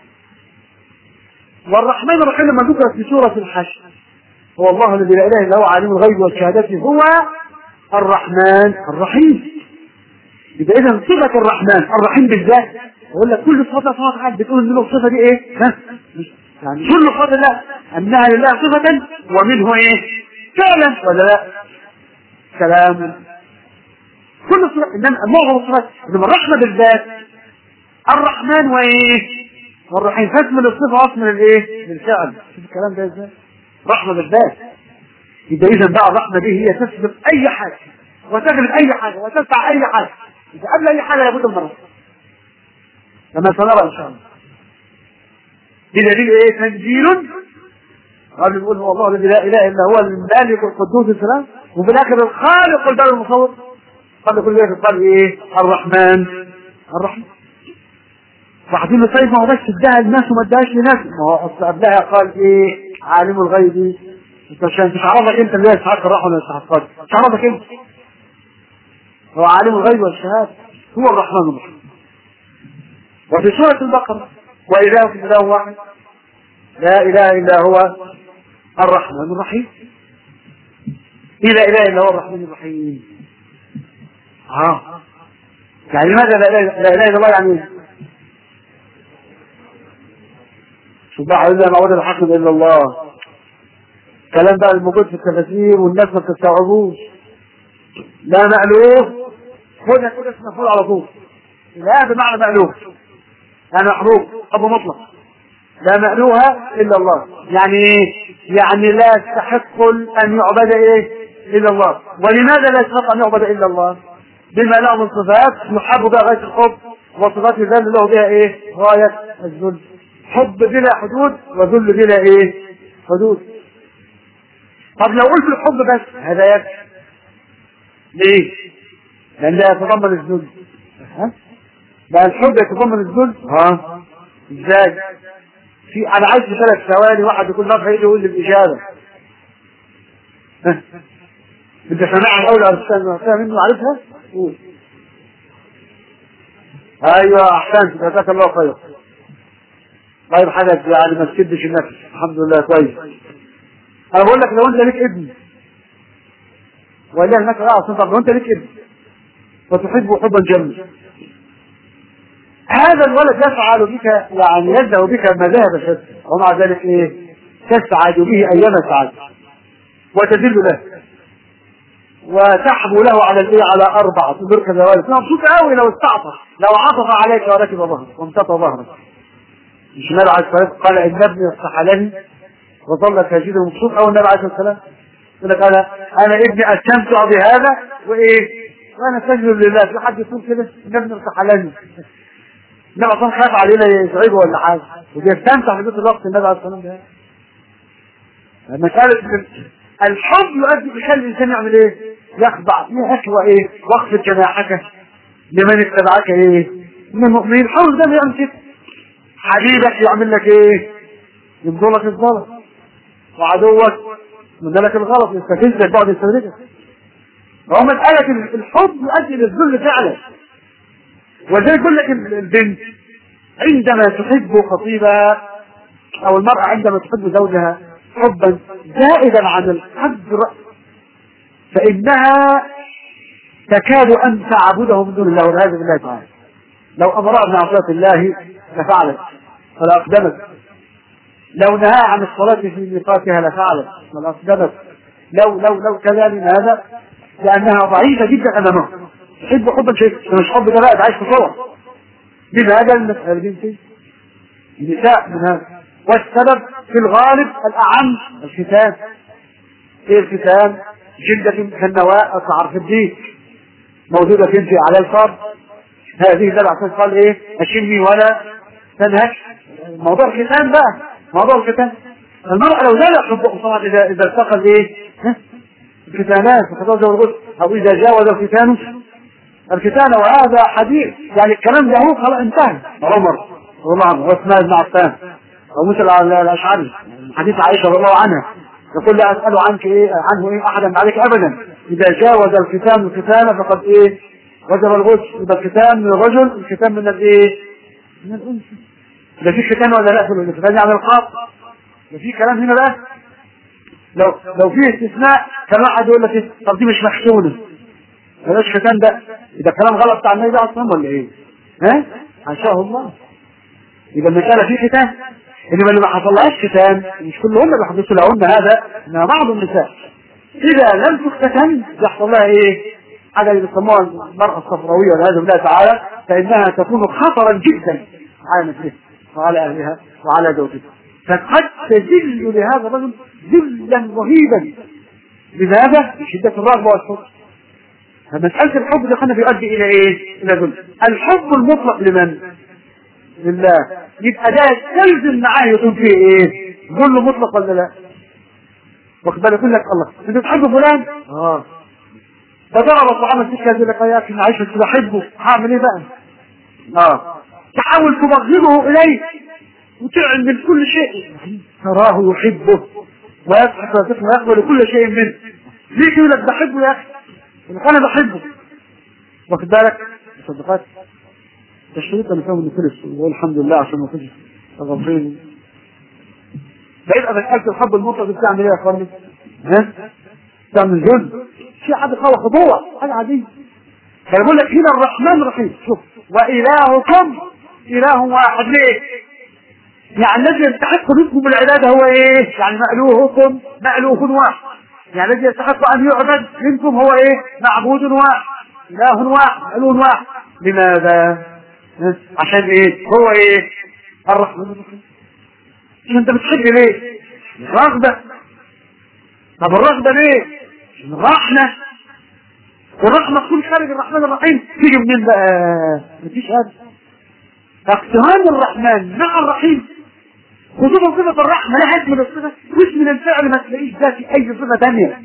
والرحمن الرحيم لما ذكر في سورة الحشر هو الله الذي لا إله إلا هو عالم الغيب والشهادة هو الرحمن الرحيم يبقى إذا صفة الرحمن الرحيم بالذات يقول لك كل صفة صفة حد بتقول إن له الصفة دي إيه؟ ها؟ يعني كل صفة الله أنها لله صفة ومنه إيه؟ فعلا ولا لا؟ كلام كل صفة إنما معظم الصفات إنما الرحمة بالذات الرحمن وإيه؟ والرحيم فاسم الصفة أصل الإيه؟ للفعل شوف الكلام ده إزاي؟ رحمة بالذات يبقى إذا بقى الرحمة دي هي تسبق أي حاجة وتغلب أي حاجة وتدفع أي حاجة إذا قبل أي حاجة لابد من الرحمة كما سنرى إن شاء الله بدليل إيه تنزيل قال يقول هو الله الذي لا إله إلا هو المالك القدوس السلام وفي الآخر الخالق البر المصور قال كل ذلك قال إيه الرحمن الرحمن فحدين طيب ما هو بس اداها للناس وما اداهاش لناس ما هو اصل قبلها قال ايه عالم الغيب انت عشان مش عرفك انت اللي يستحق الرحمه ولا يستحق مش عرفك انت هو عالم الغيب والشهاده هو الرحمن الرحيم وفي سورة البقرة وإلهكم إله واحد لا إله إلا هو الرحمن الرحيم لا إله إلا هو الرحمن الرحيم ها يعني لماذا لا إله لا إله إلا الله يعني إيه؟ سبحان الله ما وجد الحق إلا الله كلام بقى الموجود في التفاسير والناس ما تستوعبوش لا مألوف خدها كده اسم مفعول على طول لا بمعنى مألوف يعني محروف أبو مطلق لا مألوها إلا الله يعني إيه؟ يعني لا يستحق أن يعبد إيه إلا الله ولماذا لا يستحق أن يعبد إلا الله بما له من صفات يحب بها غاية الحب وصفات الذل له بها إيه غاية الذل حب بلا حدود وذل بلا إيه حدود طب لو قلت الحب بس هذا يكفي ليه؟ لأن ده يتضمن الذل ها؟ بقى الحب يتضمن الذل ها ازاي في انا عايز في ثلاث ثواني واحد يكون نافع يجي يقول لي الاجابه ها؟ انت سامعها الاول ارسال فاهم منه عارفها قول ايوه احسنت جزاك الله خير طيب حاجه يعني ما تسدش النفس الحمد لله كويس انا بقول لك لو انت ليك ابن ولا هناك اه طب لو انت ليك ابن فتحبه حبا جما هذا الولد يفعل بك يعني يبدأ بك مذاهب الحب ومع ذلك ايه تسعد به ايام سعد وتذل له وتحبو له على الايه على اربعه تدرك ذوالك مبسوط قوي لو استعطف لو عطف عليك وركب ظهرك وامتطى ظهرك مش النبي عليه الصلاه والسلام قال ان ابني استحلني وظل ساجدا مبسوط او النبي عليه الصلاه والسلام يقول لك انا انا ابني استمتع بهذا وايه وانا سجد لله في حد يقول كده ان ابني استحلني النبي اصلا خاف علينا يزعجه ولا حاجه وبيستمتع في بيت الوقت النبي عليه الصلاه والسلام مسألة الحب يؤدي يخلي الإنسان يعمل إيه؟ يخضع يا أخي وإيه؟ واخفض جناحك لمن اتبعك إيه؟ من المؤمنين حاول ده يعمل كده حبيبك يعمل لك إيه؟ يمضي لك الظلم وعدوك يمضي لك الغلط يستفزك بعد يستدرجك هو مسألة الحب يؤدي للذل فعلا وزي يقول لك البنت عندما تحب خطيبها او المرأة عندما تحب زوجها حبا زائدا عن القدر فإنها تكاد أن تعبده من دون الله والعياذ بالله تعالى لو أمرها بمعصية الله لفعلت فلا أقدمت لو نهى عن الصلاة في ميقاتها لفعلت فلا أقدمت لو لو لو كذا لماذا؟ لأنها ضعيفة جدا أمامه تحب حبا شيء مش حب ده بقى ده عايش في صور لماذا المسألة الجنسية النساء من هذا والسبب في الغالب الأعم الختان ايه الختان جلدة كالنواء أشعر في الديك موجودة في على الفرد هذه ده العساس قال ايه اشمي ولا تنهك موضوع الختان بقى موضوع الختان المرأة لو زال حبه طبعا إذا إذا التقى الايه الختانات وخطاب زوج الغسل أو إذا جاوز الختان الختان وهذا حديث يعني الكلام ده هو خلاص انتهى عمر رضي الله عنه وعثمان بن عفان او مثل الاشعري حديث عائشه رضي الله عنها يقول لا اسال عنك ايه عنه ايه احدا عليك ابدا اذا جاوز الختان الختان فقد ايه وجب الغسل يبقى الختان من الرجل الختان من الايه؟ من الانثى ده في ختان ولا لا في الختان يعني الخاص ده في كلام هنا بقى لو لو في استثناء كان واحد يقول لك إيه؟ طب دي مش محسونه بلاش ختان ده ده كلام غلط بتاع النبي اصلا ولا ايه؟ ها؟ حاشاه الله يبقى المسألة في ختان انما اللي ما حصلهاش ختان مش كلهن بيحدث لهن هذا انما بعض النساء اذا لم تختتن يحصل لها ايه؟ حاجه اللي بيسموها المرأة الصفراوية والعياذ بالله تعالى فانها تكون خطرا جدا على نفسها وعلى اهلها وعلى زوجها فقد تذل لهذا الرجل ذلا رهيبا لماذا؟ شدة الرغبة والحب فمسألة الحب ده كان بيؤدي إلى إيه؟ إلى ذل الحب المطلق لمن؟ لله يبقى ده تلزم معاه يكون فيه إيه؟ ذل مطلق ولا لا؟ واخد بالك يقول لك الله أنت بتحب فلان؟ آه فضرب طعام السكة يقول لك يا أخي أنا عايش بس بحبه هعمل إيه بقى؟ آه تحاول تبغضه إليه وتعمل كل شيء تراه يحبه ويضحك ويضحك ويقبل كل شيء منه ليه يقول لك بحبه يا أخي؟ انا بحبه واخد بالك صدقات الشريط انا فاهم انه خلص والحمد لله عشان ما فيش غفرين فيبقى مسألة الحب المطلق بتعمل ايه يا اخواني؟ ها؟ تعمل جن في حد قوي خضوع حاجة عادية فيقول لك هنا الرحمن الرحيم شوف وإلهكم إله واحد ليه؟ يعني الذي يستحق منكم العبادة هو ايه؟ يعني مألوهكم مألوه واحد يعني الذي يستحق ان يعبد منكم هو ايه معبود واحد اله واحد اله واحد لماذا عشان ايه هو ايه الرحمن الرحيم انت بتحب ليه رغبة طب الرغبة ليه الرحمة والرحمة تكون خارج الرحمن الرحيم تيجي منين بقى مفيش هذا اقتران الرحمن مع الرحيم خصوصا صفة الرحمة لا حد من الصفة مش من الفعل ما تلاقيش ده في أي صفة ثانية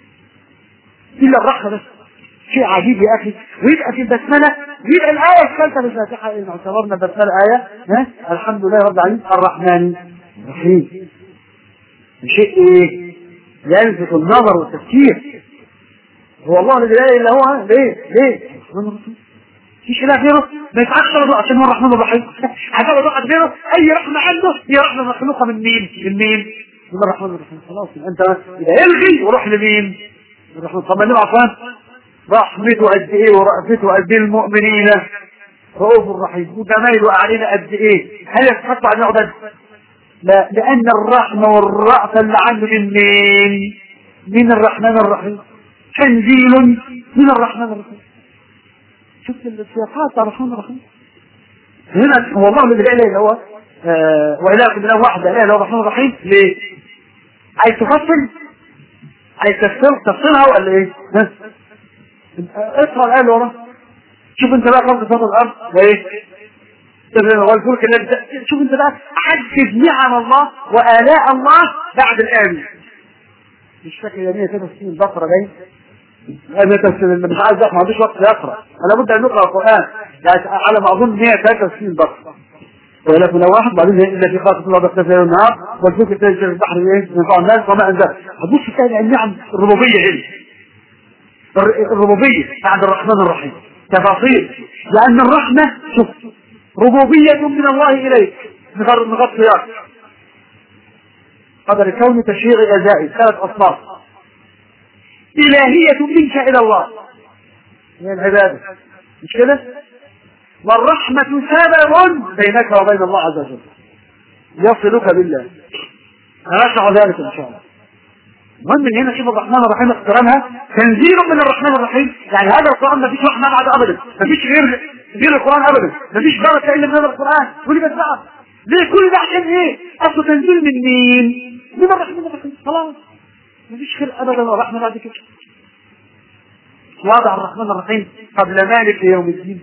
إلا الرحمة بس شيء عجيب يا أخي ويبقى في البسملة ويبقى الآية الثالثة من الفاتحة إن اعتبرنا البسملة آية ها الحمد لله رب العالمين الرحمن الرحيم شيء إيه يلفت النظر والتفكير هو الله الذي لا إله إلا هو ليه ليه الرحمن الرحيم مفيش اله غيره ما يتعكش رضا عشان هو الرحمن الرحيم حتى لو واحد غيره اي رحمه عنده هي رحمه مخلوقه من مين؟ من مين؟ من الرحمن الرحيم خلاص انت اذا الغي وروح لمين؟ الرحمن طب النبي عفان رحمته قد ايه ورأفته قد ايه المؤمنين رؤوف الرحيم وجمايله علينا قد ايه؟ هل يستحق ان يعبد؟ لا لان الرحمه والرأفه اللي عنده من مين؟ من الرحمن الرحيم تنزيل من الرحمن الرحيم شفت السياقات على الرحمن الرحيم هنا هو الله الذي لا اله الا هو آه والهكم اله واحد لا اله الا هو الرحمن الرحيم ليه؟ عايز تفصل؟ عايز تفصل تفصلها ولا ايه؟ ها؟ اقرا الايه اللي وراها شوف انت بقى خلق سطح الارض وايه؟ والفلك الذي شوف انت بقى عدد نعم الله والاء الله بعد الايه مش فاكر يا 163 البقره باين انا مش عايز اقرا ما عنديش وقت اقرا انا بد ان نقرا القران يعني على ما اظن 163 بقره ولكن لو واحد بعدين الا في خاصه الله بس في النهار والفكر تجري في البحر ايه ينفع الناس وما انزل هتبص تلاقي النعم الربوبيه هنا الربوبيه بعد الرحمن الرحيم تفاصيل لان الرحمه شوف ربوبيه من الله اليك من غير من غير سياق قدر كون تشريع غذائي ثلاث اصناف إلهية منك إلى الله هي العبادة مش كده؟ والرحمة سبب بينك وبين الله عز وجل يصلك بالله نشرح ذلك إن شاء الله المهم من هنا شوف الرحمن الرحيم اقترانها تنزيل من الرحمن الرحيم يعني هذا القرآن ما فيش رحمة بعد أبدا ما فيش غير غير القرآن أبدا ما فيش بركة إلا من هذا القرآن وليه بتزعل ليه كل ده عشان إيه؟ أصله تنزيل من مين؟ من الرحمن الرحيم خلاص ما فيش خير أبدا ورحمة بعد كده واضع الرحمن الرحيم قبل مالك يوم الدين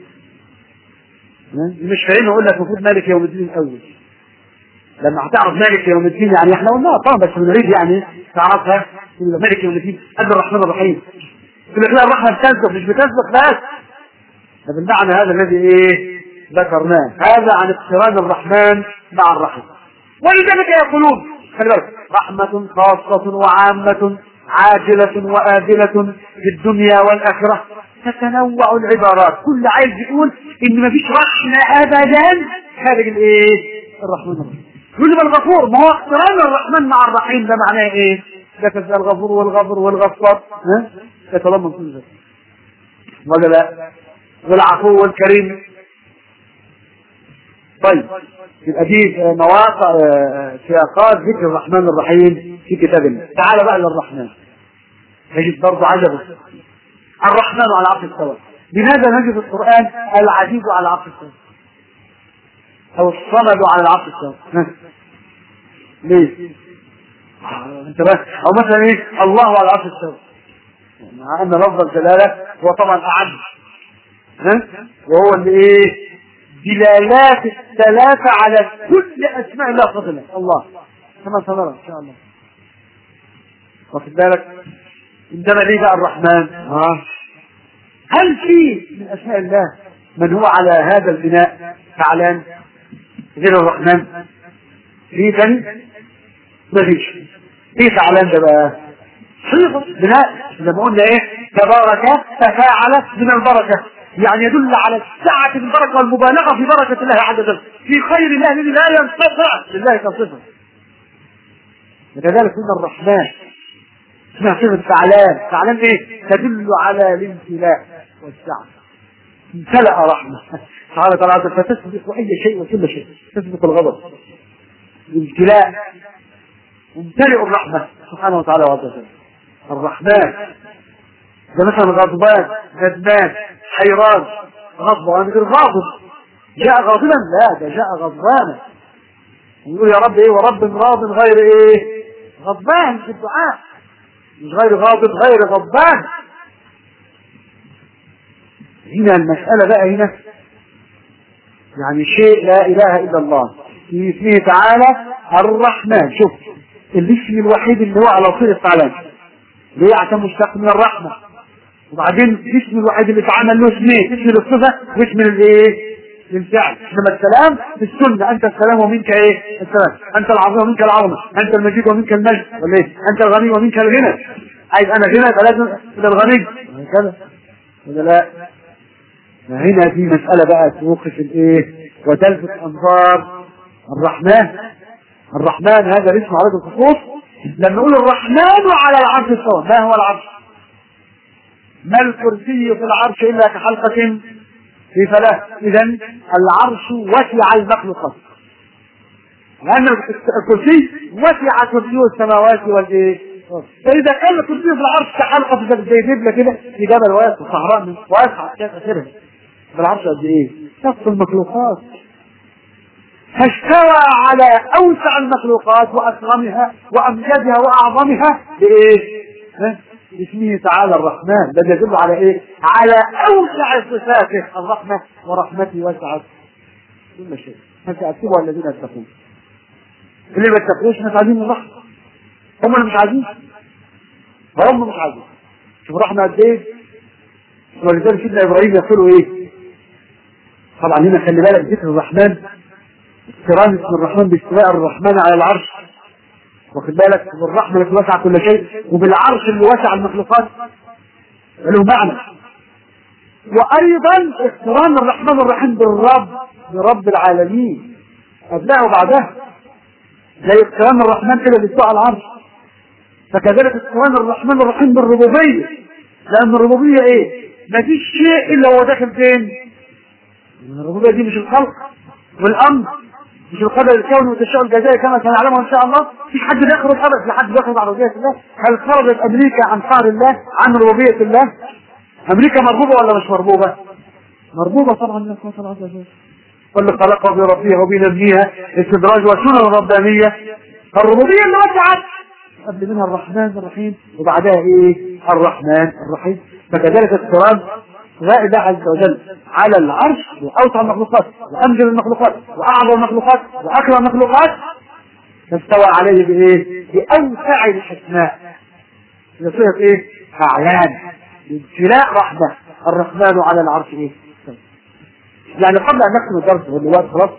مش فاهم اقول لك المفروض مالك يوم الدين الاول لما هتعرف مالك يوم الدين يعني احنا قلناها طبعا بس نريد يعني تعرفها مالك يوم الدين قبل الرحمن الرحيم يقول لك لا الرحمه بتسبق مش بتسبق بس ده بالمعنى هذا الذي ايه ذكرناه هذا عن اقتران الرحمن مع الرحمه ولذلك يقولون خلي بالك رحمه خاصه وعامه عاجلة وآجلة في الدنيا والآخرة تتنوع العبارات كل عايز يقول إن مفيش رحمة أبدا خارج الإيه؟ الرحمن الرحيم يقول لي الغفور ما هو اقتران الرحمن مع الرحيم ده معناه إيه؟ ده تبقى الغفور والغفر والغفار ها؟ يتضمن كل ذلك ولا لا؟ والعفو والكريم طيب يبقى دي مواقع سياقات ذكر الرحمن الرحيم في كتاب الله تعال بقى للرحمن نجد برضه عجبه الرحمن على عرش استوى لماذا نجد القرآن العزيز على عرش استوى أو الصمد على العرش استوى ليه؟ انت بس او مثلا ايه الله على العرش استوى مع ان لفظ الجلاله هو طبعا اعد ها وهو اللي ايه دلالات الثلاثة على كل أسماء الله فضلا الله كما سنرى إن شاء الله واخد بالك عندما ليه بقى الرحمن ها هل في من أسماء الله من هو على هذا البناء فعلان غير الرحمن في تاني مفيش ايه فعلان ده بقى صيغه بناء زي ما قلنا ايه تبارك تفاعل من البركه يعني يدل على سعة البركة والمبالغة في بركة الله عز وجل في خير الله الذي لا ينقطع لله كصفة وكذلك قلنا الرحمن اسمها صفة فعلان فعلان ايه تدل على الامتلاء والسعة امتلأ رحمة سبحانه وتعالى فتسبق أي شيء وكل شيء تسبق الغضب الامتلاء ممتلئ الرحمة سبحانه وتعالى وعز وجل الرحمن ده مثلا غضبان ندمان حيران غضبان غير غاضب جاء غاضبا لا ده جاء غضبانا يقول يا رب ايه ورب راض غير ايه غضبان في الدعاء مش غير غاضب غير غضبان هنا المسألة بقى هنا يعني شيء لا إله إلا الله في اسمه تعالى الرحمن شوف الاسم الوحيد اللي هو على صيغة فعلان ليه عشان مشتق من الرحمة وبعدين الاسم الوحيد اللي اتعمل له اسمين اسم للصفة واسم للايه؟ للفعل انما السلام في السنة انت السلام ومنك ايه؟ السلام انت العظيم ومنك العظمة انت المجيد ومنك المجد ولا ايه؟ انت الغني ومنك الغنى عايز انا غنى يبقى لازم الى الغني هكذا ولا لا؟ ما هنا في مسألة بقى توقف الايه؟ وتلفت انظار الرحمن الرحمن هذا الاسم على الخصوص لما نقول الرحمن على العرش استوى ما هو العرش؟ ما الكرسي في العرش الا كحلقة في فلاة اذا العرش وسع المخلوقات لان الكرسي وسع كرسي السماوات والايه فاذا كان الكرسي في العرش كحلقة في زي دبلة كده في جبل واسع صحراء واسعة كده اخرها بالعرش قد ايه؟ نفس المخلوقات فاستوى على اوسع المخلوقات واكرمها وامجدها واعظمها بايه؟ باسمه تعالى الرحمن ده يدل على ايه؟ على اوسع صفاته الرحمه ورحمتي وسعت كل شيء فسأكتبها الذين يتقون اللي ما يتقوش مش عايزين الرحمه هم اللي مش عايزين فربنا مش عايزه شوف رحمة قد ايه ولذلك سيدنا ابراهيم يقول ايه طبعا هنا خلي بالك ذكر الرحمن اقتران اسم الرحمن باستواء الرحمن على العرش واخد بالك بالرحمة التي وسع كل شيء وبالعرش اللي وسع المخلوقات له معنى وايضا اقتران الرحمن الرحيم بالرب برب العالمين قبلها وبعدها زي اقتران الرحمن كده باستواء العرش فكذلك اقتران الرحمن الرحيم بالربوبيه لان الربوبيه ايه؟ ما فيش شيء الا هو داخل فين؟ الربوبيه دي مش الخلق والامر مش القدر الكوني والتشاؤم الجزائي كما سنعلمه ان شاء الله مفيش حد بيخرج ابدا لا حد بيخرج عن ربوبيه الله هل خرجت امريكا عن قهر الله عن ربوبيه الله امريكا مربوبه ولا مش مربوبه مربوبه طبعا من الله عز وجل واللي خلقها بربها وبنبيها استدراج وسنن ربانيه الربوبيه اللي وسعت قبل منها الرحمن الرحيم وبعدها ايه الرحمن الرحيم فكذلك القران غائب عز وجل على العرش واوسع المخلوقات وامجد المخلوقات واعظم المخلوقات واكرم المخلوقات فاستوى عليه بايه؟ باوسع الاسماء بصيغه ايه؟ اعيان بابتلاء رحمه الرحمن على العرش ايه؟ يعني قبل ان نختم الدرس والوقت خلاص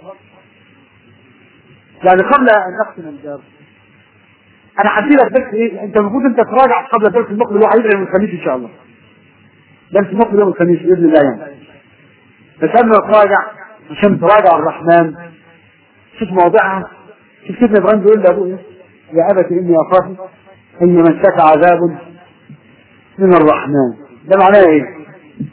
يعني قبل ان نختم الدرس انا هدي لك بس ايه انت المفروض انت تراجع قبل الدرس المقبل اللي هو هيبقى يوم الخميس ان شاء الله درس المقبل يوم الخميس باذن الله يعني بس قبل ما تراجع عشان تراجع الرحمن شوف مواضيعها شوف سيدنا ابراهيم بيقول لابوه ايه يا ابت اني اخاف ان مسك عذاب من الرحمن ده معناه ايه؟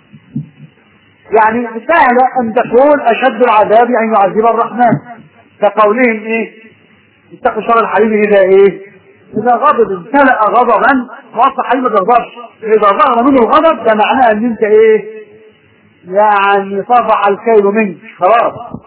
يعني سهل ان تقول اشد العذاب ان يعذب الرحمن كقولهم ايه اتقوا شر الحليم اذا ايه اذا غضب امتلأ غضبا واصبح حليم ما تغضبش اذا ظهر منه الغضب ده معناه ان انت ايه يعني طفح الكيل منك خلاص